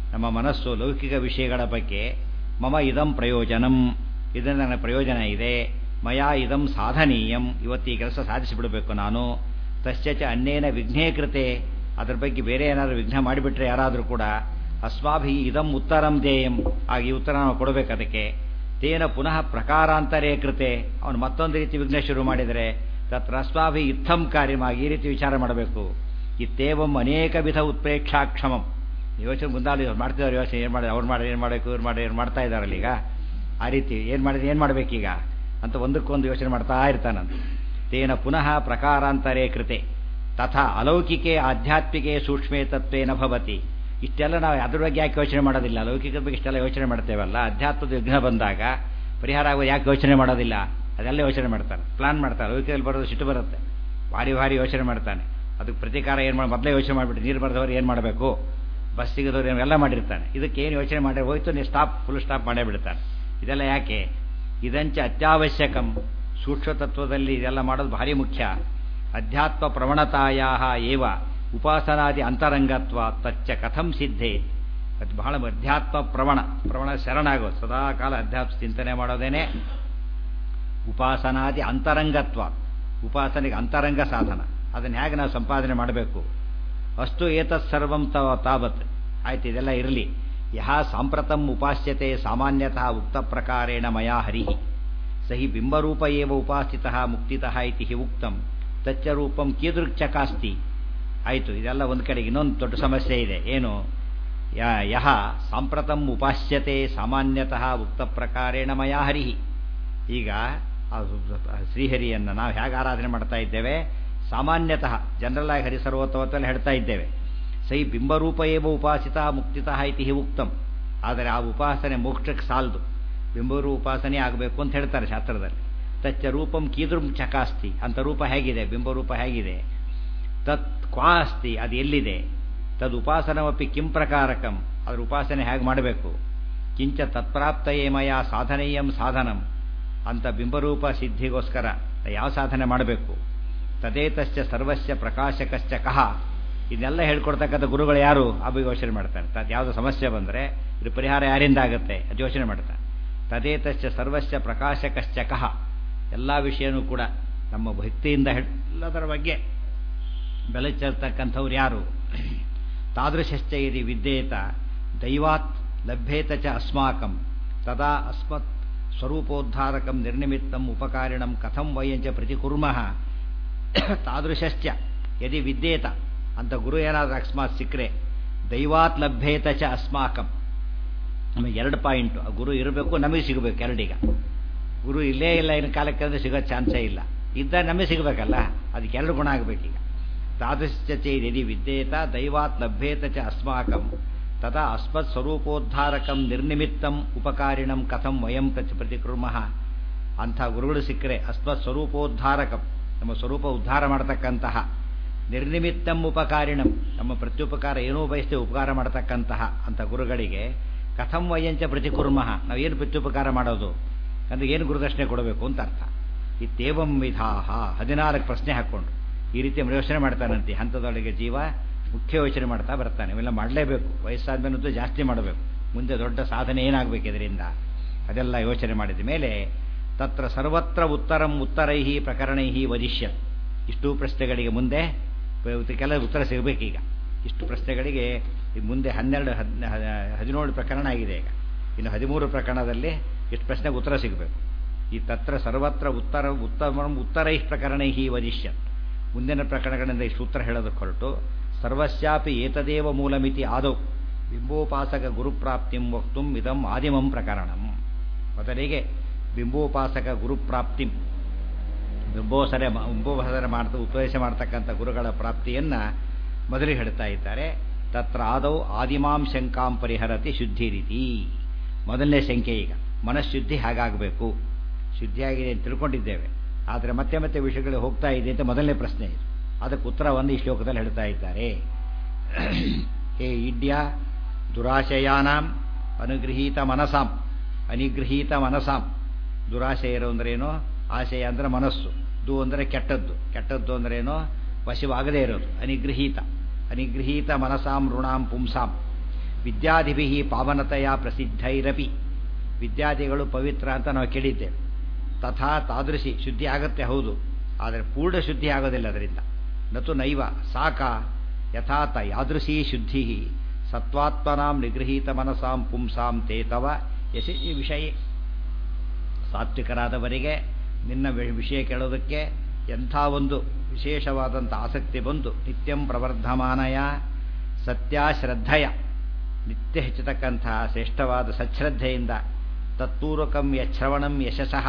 ನಮ್ಮ ಮನಸ್ಸು ಲೌಕಿಕ ವಿಷಯಗಳ ಬಗ್ಗೆ ಮಮ ಇದಂ ಪ್ರಯೋಜನಂ ಇದರಿಂದ ನನ್ನ ಪ್ರಯೋಜನ ಇದೆ ಮಯಾ ಇದಂ ಸಾಧನೀಯಂ ಇವತ್ತು ಈ ಕೆಲಸ ಸಾಧಿಸಿಬಿಡಬೇಕು ನಾನು ತಶ್ಚ ಅನ್ನೇನ ವಿಘ್ನೇಕೃತೆ ಅದ್ರ ಬಗ್ಗೆ ಬೇರೆ ಏನಾದರೂ ವಿಘ್ನ ಮಾಡಿಬಿಟ್ರೆ ಯಾರಾದರೂ ಕೂಡ ಅಸ್ಮಾಭಿ ಇದಂ ಉತ್ತರಂ ಧ್ಯೇಯಂ ಆಗ ಈ ಉತ್ತರ ನಾವು ಕೊಡಬೇಕು ಅದಕ್ಕೆ ತೇನ ಪುನಃ ಪ್ರಕಾರಾಂತರೇ ಕೃತೆ ಅವನು ಮತ್ತೊಂದು ರೀತಿ ವಿಘ್ನ ಶುರು ಮಾಡಿದರೆ ತತ್ರ ಅಸ್ಮಾಭಿ ಇತ್ತಂ ಕಾರ್ಯವಾಗಿ ಈ ರೀತಿ ವಿಚಾರ ಮಾಡಬೇಕು ಇತ್ತೇವಂ ಅನೇಕ ವಿಧ ಉತ್ಪ್ರೇಕ್ಷಾಕ್ಷಮಂ ಯೋಚನೆ ಮುಂದಾಲು ಇವ್ರು ಮಾಡ್ತಿದ್ದಾರೆ ಯೋಚನೆ ಏನು ಮಾಡಿ ಅವ್ರು ಮಾಡಿ ಏನು ಮಾಡಬೇಕು ಇವ್ರು ಮಾಡಿ ಏನು ಮಾಡ್ತಾ ಇದ್ದಾರಲ್ಲ ಈಗ ಆ ರೀತಿ ಏನು ಮಾಡಿದ್ರೆ ಏನು ಮಾಡಬೇಕೀಗ ಅಂತ ಒಂದಕ್ಕೊಂದು ಯೋಚನೆ ಮಾಡ್ತಾ ಇರ್ತಾನಂತ ತೇನ ಪುನಃ ಪ್ರಕಾರಾಂತರೇ ಕೃತೆ ತಥಾ ಅಲೌಕಿಕೆ ಆಧ್ಯಾತ್ಮಿಕೆ ಸೂಕ್ಷ್ಮೇ ತತ್ವೇನ ಭವತಿ ಇಷ್ಟೆಲ್ಲ ನಾವು ಅದ್ರ ಬಗ್ಗೆ ಯಾಕೆ ಯೋಚನೆ ಮಾಡೋದಿಲ್ಲ ಲೌಕಿಕದ ಬಗ್ಗೆ ಇಷ್ಟೆಲ್ಲ ಯೋಚನೆ ಮಾಡ್ತೇವಲ್ಲ ಅಧ್ಯಾತ್ಮದ ವಿಘ್ನ ಬಂದಾಗ ಪರಿಹಾರ ಆಗೋದು ಯಾಕೆ ಯೋಚನೆ ಮಾಡೋದಿಲ್ಲ ಅದೆಲ್ಲ ಯೋಚನೆ ಮಾಡ್ತಾನೆ ಪ್ಲಾನ್ ಮಾಡ್ತಾರೆ ಲೌಕಿಕದಲ್ಲಿ ಬರೋದು ಸಿಟ್ಟು ಬರುತ್ತೆ ಭಾರಿ ಭಾರಿ ಯೋಚನೆ ಮಾಡ್ತಾನೆ ಅದಕ್ಕೆ ಪ್ರತಿಕಾರ ಏನು ಮಾಡಿ ಮೊದಲೇ ಯೋಚನೆ ಮಾಡಿಬಿಟ್ಟು ನೀರು ಬರೆದವ್ರು ಏನು ಮಾಡಬೇಕು ಬಸ್ ಸಿಗದವ್ರು ಏನು ಎಲ್ಲ ಮಾಡಿರ್ತಾನೆ ಇದಕ್ಕೆ ಏನು ಯೋಚನೆ ಮಾಡಿ ಹೋಯ್ತು ನೀವು ಸ್ಟಾಪ್ ಫುಲ್ ಸ್ಟಾಪ್ ಮಾಡೇ ಬಿಡ್ತಾನೆ ಇದೆಲ್ಲ ಯಾಕೆ ಇದಂಚ ಅತ್ಯವಶ್ಯಕಂ ಸೂಕ್ಷ್ಮ ತತ್ವದಲ್ಲಿ ಇದೆಲ್ಲ ಮಾಡೋದು ಭಾರಿ ಮುಖ್ಯ ಅಧ್ಯಾತ್ಮ ಪ್ರವಣತಾಯ ಏವ ಉಪಾಸನಾದಿ ಅಂತರಂಗತ್ವ ತಚ್ಚ ಕಥಂ ಸಿದ್ಧೆ ಅದು ಬಹಳ ಅಧ್ಯಾತ್ಮ ಪ್ರವಣ ಪ್ರವಣ ಶರಣಾಗೋದು ಸದಾ ಕಾಲ ಅಧ್ಯಾತ್ಮ ಚಿಂತನೆ ಮಾಡೋದೇನೆ ಉಪಾಸನಾದಿ ಅಂತರಂಗತ್ವ ಉಪಾಸನೆಗೆ ಅಂತರಂಗ ಸಾಧನ ಅದನ್ನು ಹೇಗೆ ನಾವು ಸಂಪಾದನೆ ಮಾಡಬೇಕು ಅಷ್ಟು ಏತತ್ ಸರ್ವಂ ತವ ತಾವತ್ ಆಯ್ತು ಇದೆಲ್ಲ ಇರಲಿ ಯಹ ಸಾಂಪ್ರತಂ ಉಪಾಸ್ಯತೆ ಸಾಮಾನ್ಯತಃ ಉಕ್ತ ಪ್ರಕಾರೇಣ ಮಯಾ ಹರಿ ಸಹಿ ಬಿಂಬರೂಪ ಏವ ಉಪಾಸಿತಃ ಮುಕ್ತಿತಃ ಇತಿ ಹಿ ಉಕ್ತಂ ತಚ್ಚ ರೂಪಂ ಕೀದೃಕ್ಚಕಾಸ್ತಿ ಆಯಿತು ಇದೆಲ್ಲ ಒಂದು ಕಡೆಗೆ ಇನ್ನೊಂದು ದೊಡ್ಡ ಸಮಸ್ಯೆ ಇದೆ ಏನು ಯಹ ಸಾಂಪ್ರತಂ ಉಪಾಸ್ಯತೆ ಸಾಮಾನ್ಯತಃ ಉಕ್ತ ಪ್ರಕಾರೇಣ ಮಯಾ ಹರಿ ಈಗ ಶ್ರೀಹರಿಯನ್ನು ನಾವು ಹೇಗೆ ಆರಾಧನೆ ಮಾಡ್ತಾ ಇದ್ದೇವೆ ಸಾಮಾನ್ಯತಃ ಜನರಲ್ ಆಗಿ ಹರಿ ಸರ್ವೋತ್ತಮತ್ವಲ್ಲಿ ಹೇಳ್ತಾ ಇದ್ದೇವೆ ಸೈ ಬಿಂಬರೂಪ ಏವ ಉಪಾಸಿತ ಮುಕ್ತಿತಃ ಇತಿ ಹಿ ಉಕ್ತಂ ಆದರೆ ಆ ಉಪಾಸನೆ ಮೋಕ್ಷಕ್ಕೆ ಸಾಲದು ಬಿಂಬರು ಉಪಾಸನೆ ಆಗಬೇಕು ಅಂತ ಹೇಳ್ತಾರೆ ಶಾಸ್ತ್ರದಲ್ಲಿ ತಚ್ಚ ರೂಪಂ ಕೀದೃಂ ಚಕಾಸ್ತಿ ಅಂತ ರೂಪ ಹೇಗಿದೆ ಬಿಂಬರೂಪ ಹೇಗಿದೆ ತತ್ ಕ್ವಾ ಅಸ್ತಿ ಅದು ಎಲ್ಲಿದೆ ತದ್ ಉಪಾಸನಮಪಿ ಕಿಂ ಪ್ರಕಾರಕಂ ಅದ್ರ ಉಪಾಸನೆ ಹೇಗೆ ಮಾಡಬೇಕು ಕಿಂಚ ತತ್ಪ್ರಾಪ್ತಯೇ ಮಯ ಸಾಧನೀಯಂ ಸಾಧನಂ ಅಂತ ಬಿಂಬರೂಪ ಸಿದ್ಧಿಗೋಸ್ಕರ ಯಾವ ಸಾಧನೆ ಮಾಡಬೇಕು ತದೇತಶ್ಚ ಸರ್ವಸ್ಯ ಪ್ರಕಾಶಕಶ್ಚ ಕಹ ಇದನ್ನೆಲ್ಲ ಹೇಳ್ಕೊಡ್ತಕ್ಕಂಥ ಗುರುಗಳು ಯಾರು ಅಬ್ಬ ಯೋಚನೆ ಮಾಡ್ತಾರೆ ತದ್ ಯಾವುದೋ ಸಮಸ್ಯೆ ಬಂದರೆ ಇದು ಪರಿಹಾರ ಯಾರಿಂದ ಆಗುತ್ತೆ ಅದು ಯೋಚನೆ ಮಾಡ್ತಾರೆ ತದೇತಶ್ಚ ಸರ್ವಸ್ಯ ಪ್ರಕಾಶಕಶ್ಚ ಕಹ ಎಲ್ಲ ವಿಷಯನೂ ಕೂಡ ನಮ್ಮ ಭಕ್ತಿಯಿಂದ ಎಲ್ಲದರ ಬಗ್ಗೆ ಬೆಲೆ ಚೆಲ್ತಕ್ಕಂಥವ್ರು ಯಾರು ತಾದೃಶ್ಚ ಇರಿ ವಿದ್ಯೇತ ದೈವಾತ್ ಲಭ್ಯೇತ ಚ ಅಸ್ಮಾಕಂ ತದಾ ಅಸ್ಮತ್ ಸ್ವರೂಪೋದ್ಧಾರಕಂ ನಿರ್ನಿಮಿತ್ತಂ ಉಪಕಾರಿಣಂ ಕಥಂ ವಯಂಚ ಪ್ರತಿಕುರ್ಮಃ ತಾದೃಶ್ಚ ಯದಿ ವಿದ್ಯೇತ ಅಂತ ಗುರು ಏನಾದರೂ ಅಕಸ್ಮಾತ್ ಸಿಕ್ಕರೆ ದೈವಾತ್ ಲಭ್ಯೇತ ಚ ಅಸ್ಮಾಕಂ ನಮಗೆ ಎರಡು ಪಾಯಿಂಟು ಆ ಗುರು ಇರಬೇಕು ನಮಗೆ ಸಿಗಬೇಕು ಎರಡೀಗ ಗುರು ಇಲ್ಲೇ ಇಲ್ಲ ಇನ್ನು ಕಾಲಕ್ಕೆ ಅಂದರೆ ಸಿಗೋ ಚಾನ್ಸೇ ಇಲ್ಲ ಇದ್ದ ನಮಗೆ ಸಿಗಬೇಕಲ್ಲ ಅದಕ್ಕೆ ಎರಡು ಗುಣ ಆಗಬೇಕೀಗ ತಾದೃಶ್ಚೇ ಯದಿ ವಿದ್ಯೇತ ದೈವಾತ್ ಲಭ್ಯೇತ ಚ ಅಸ್ಮಾಕಂ ತದಾ ಅಸ್ಮತ್ ಸ್ವರೂಪೋದ್ಧಾರಕಂ ನಿರ್ನಿಮಿತ್ತಂ ಉಪಕಾರಿಣಂ ಕಥಂ ವಯಂ ಪ್ರತಿ ಪ್ರತಿಕೃರ್ಮಃ ಅಂಥ ಗುರುಗಳು ಸಿಕ್ಕರೆ ಅಸ್ಮತ್ ಸ್ವರೂಪೋದ್ಧಾರಕಂ ನಮ್ಮ ಸ್ವರೂಪ ಉದ್ಧಾರ ಮಾಡತಕ್ಕಂತಹ ನಿರ್ನಿಮಿತ್ತಂ ಉಪಕಾರಿಣಂ ನಮ್ಮ ಪ್ರತ್ಯುಪಕಾರ ಏನೂ ಬಯಸ್ತೇವೆ ಉಪಕಾರ ಮಾಡತಕ್ಕಂತಹ ಅಂಥ ಗುರುಗಳಿಗೆ ಕಥಂ ವಯಂಚ ಪ್ರತಿಕುರ್ಮಃ ನಾವೇನು ಪ್ರತ್ಯುಪಕಾರ ಮಾಡೋದು ಅಂದ್ರೆ ಏನು ಗುರುದಕ್ಷಿಣೆ ಕೊಡಬೇಕು ಅಂತ ಅರ್ಥ ಇತ್ತೇವಂ ವಿಧಾಹ ಹದಿನಾಲ್ಕು ಪ್ರಶ್ನೆ ಹಾಕ್ಕೊಂಡು ಈ ರೀತಿ ಯೋಚನೆ ಮಾಡ್ತಾನಂತೆ ಹಂತದೊಳಗೆ ಜೀವ ಮುಖ್ಯ ಯೋಚನೆ ಮಾಡ್ತಾ ಬರ್ತಾನೆ ಇವೆಲ್ಲ ಮಾಡಲೇಬೇಕು ವಯಸ್ಸಾದ್ಮೇಲಂತೂ ಜಾಸ್ತಿ ಮಾಡಬೇಕು ಮುಂದೆ ದೊಡ್ಡ ಸಾಧನೆ ಏನಾಗಬೇಕು ಇದರಿಂದ ಅದೆಲ್ಲ ಯೋಚನೆ ಮಾಡಿದ ಮೇಲೆ ತತ್ರ ಸರ್ವತ್ರ ಉತ್ತರಂ ಉತ್ತರೈಹಿ ಪ್ರಕರಣೈಹಿ ವದಿಷ್ಯ ಇಷ್ಟು ಪ್ರಶ್ನೆಗಳಿಗೆ ಮುಂದೆ ಕೆಲ ಉತ್ತರ ಸಿಗಬೇಕೀಗ ಇಷ್ಟು ಪ್ರಶ್ನೆಗಳಿಗೆ ಮುಂದೆ ಹನ್ನೆರಡು ಹದಿನೇಳು ಪ್ರಕರಣ ಆಗಿದೆ ಈಗ ಇನ್ನು ಹದಿಮೂರು ಪ್ರಕರಣದಲ್ಲಿ ಇಷ್ಟು ಪ್ರಶ್ನೆಗೆ ಉತ್ತರ ಸಿಗಬೇಕು ಈ ತತ್ರ ಸರ್ವತ್ರ ಉತ್ತರ ಉತ್ತಮ ಉತ್ತರೈಹಿ ಪ್ರಕರಣೈಹಿ ವದಿಷ್ಯ ಮುಂದಿನ ಪ್ರಕರಣಗಳಿಂದ ಇಷ್ಟು ಉತ್ತರ ಹೇಳೋದಕ್ಕೆ ಹೊರಟು ಸರ್ವಸ್ಯಾಪಿ ಏತದೇವ ಮೂಲಮಿತಿ ಆದೌ ಬಿಂಬೋಪಾಸಕ ಗುರುಪ್ರಾಪ್ತಿಂ ವಕ್ತುಂ ಇದಂ ಆದಿಮಂ ಪ್ರಕರಣಂ ಮೊದಲಿಗೆ ಬಿಂಬೋಪಾಸಕ ಗುರುಪ್ರಾಪ್ತಿಂ ಬಿಂಬೋಸರೆ ಬಿಂಬೋಪಾಸನೆ ಮಾಡ್ತಾ ಉಪದೇಶ ಮಾಡ್ತಕ್ಕಂಥ ಗುರುಗಳ ಪ್ರಾಪ್ತಿಯನ್ನು ಮೊದಲಿಗೆ ಹೇಳ್ತಾ ಇದ್ದಾರೆ ತತ್ರ ಆದೌ ಆದಿಮಾಂ ಶಂಕಾಂ ಪರಿಹರತಿ ಶುದ್ಧಿ ರೀತಿ ಮೊದಲನೇ ಶಂಕೆ ಈಗ ಮನಃಶುದ್ಧಿ ಹಾಗಾಗಬೇಕು ಶುದ್ಧಿಯಾಗಿದೆ ಅಂತ ತಿಳ್ಕೊಂಡಿದ್ದೇವೆ ಆದರೆ ಮತ್ತೆ ಮತ್ತೆ ವಿಷಯಗಳು ಹೋಗ್ತಾ ಇದೆ ಅಂತ ಮೊದಲನೇ ಪ್ರಶ್ನೆ ಇದು ಅದಕ್ಕೆ ಉತ್ತರವನ್ನು ಈ ಶ್ಲೋಕದಲ್ಲಿ ಹೇಳ್ತಾ ಇದ್ದಾರೆ ಹೇ ಇಡ್ಯ ದುರಾಶಯಾನಾಂ ಅನುಗೃಹೀತ ಮನಸಾಂ ಅನಿಗೃಹೀತ ಮನಸಾಂ ದುರಾಶಯರು ಅಂದ್ರೇನು ಆಶಯ ಅಂದರೆ ಮನಸ್ಸು ದು ಅಂದರೆ ಕೆಟ್ಟದ್ದು ಕೆಟ್ಟದ್ದು ಅಂದ್ರೇನು ವಶವಾಗದೇ ಇರೋದು ಅನಿಗೃಹೀತ ಅನಿಗೃಹೀತ ಮನಸಾಂ ಋಣಾಂ ಪುಂಸಾಂ ವಿದ್ಯಾದಿಭಿ ಪಾವನತೆಯ ಪ್ರಸಿದ್ಧೈರಪಿ ವಿದ್ಯಾದಿಗಳು ಪವಿತ್ರ ಅಂತ ನಾವು ಕೇಳಿದ್ದೇವೆ ತಥಾ ತಾದೃಶಿ ಶುದ್ಧಿ ಆಗತ್ತೆ ಹೌದು ಆದರೆ ಪೂರ್ಣ ಶುದ್ಧಿ ಆಗೋದಿಲ್ಲ ಅದರಿಂದ ನತು ನೈವ ಸಾಕ ಯಥಾತ ಯಾದೃಶೀ ಶುದ್ಧಿ ಸತ್ವಾತ್ಮನಾಂ ನಿಗೃಹೀತ ಮನಸಾಂ ಪುಂಸಾಂ ತೇ ತವ ಯಶಿ ವಿಷಯ ಸಾತ್ವಿಕರಾದವರಿಗೆ ನಿನ್ನ ವಿ- ವಿಷಯ ಕೇಳೋದಕ್ಕೆ ಎಂಥ ಒಂದು ವಿಶೇಷವಾದಂಥ ಆಸಕ್ತಿ ಬಂದು ನಿತ್ಯಂ ಪ್ರವರ್ಧಮಾನಯ ಸತ್ಯಾಶ್ರದ್ಧಯ ನಿತ್ಯ ಹೆಚ್ಚತಕ್ಕಂತಹ ಶ್ರೇಷ್ಠವಾದ ಸಚ್ಶ್ರದ್ಧೆಯಿಂದ ತತ್ಪೂರ್ವಕಂ ಯಶ್ರವಣಂ ಯಶಸಃ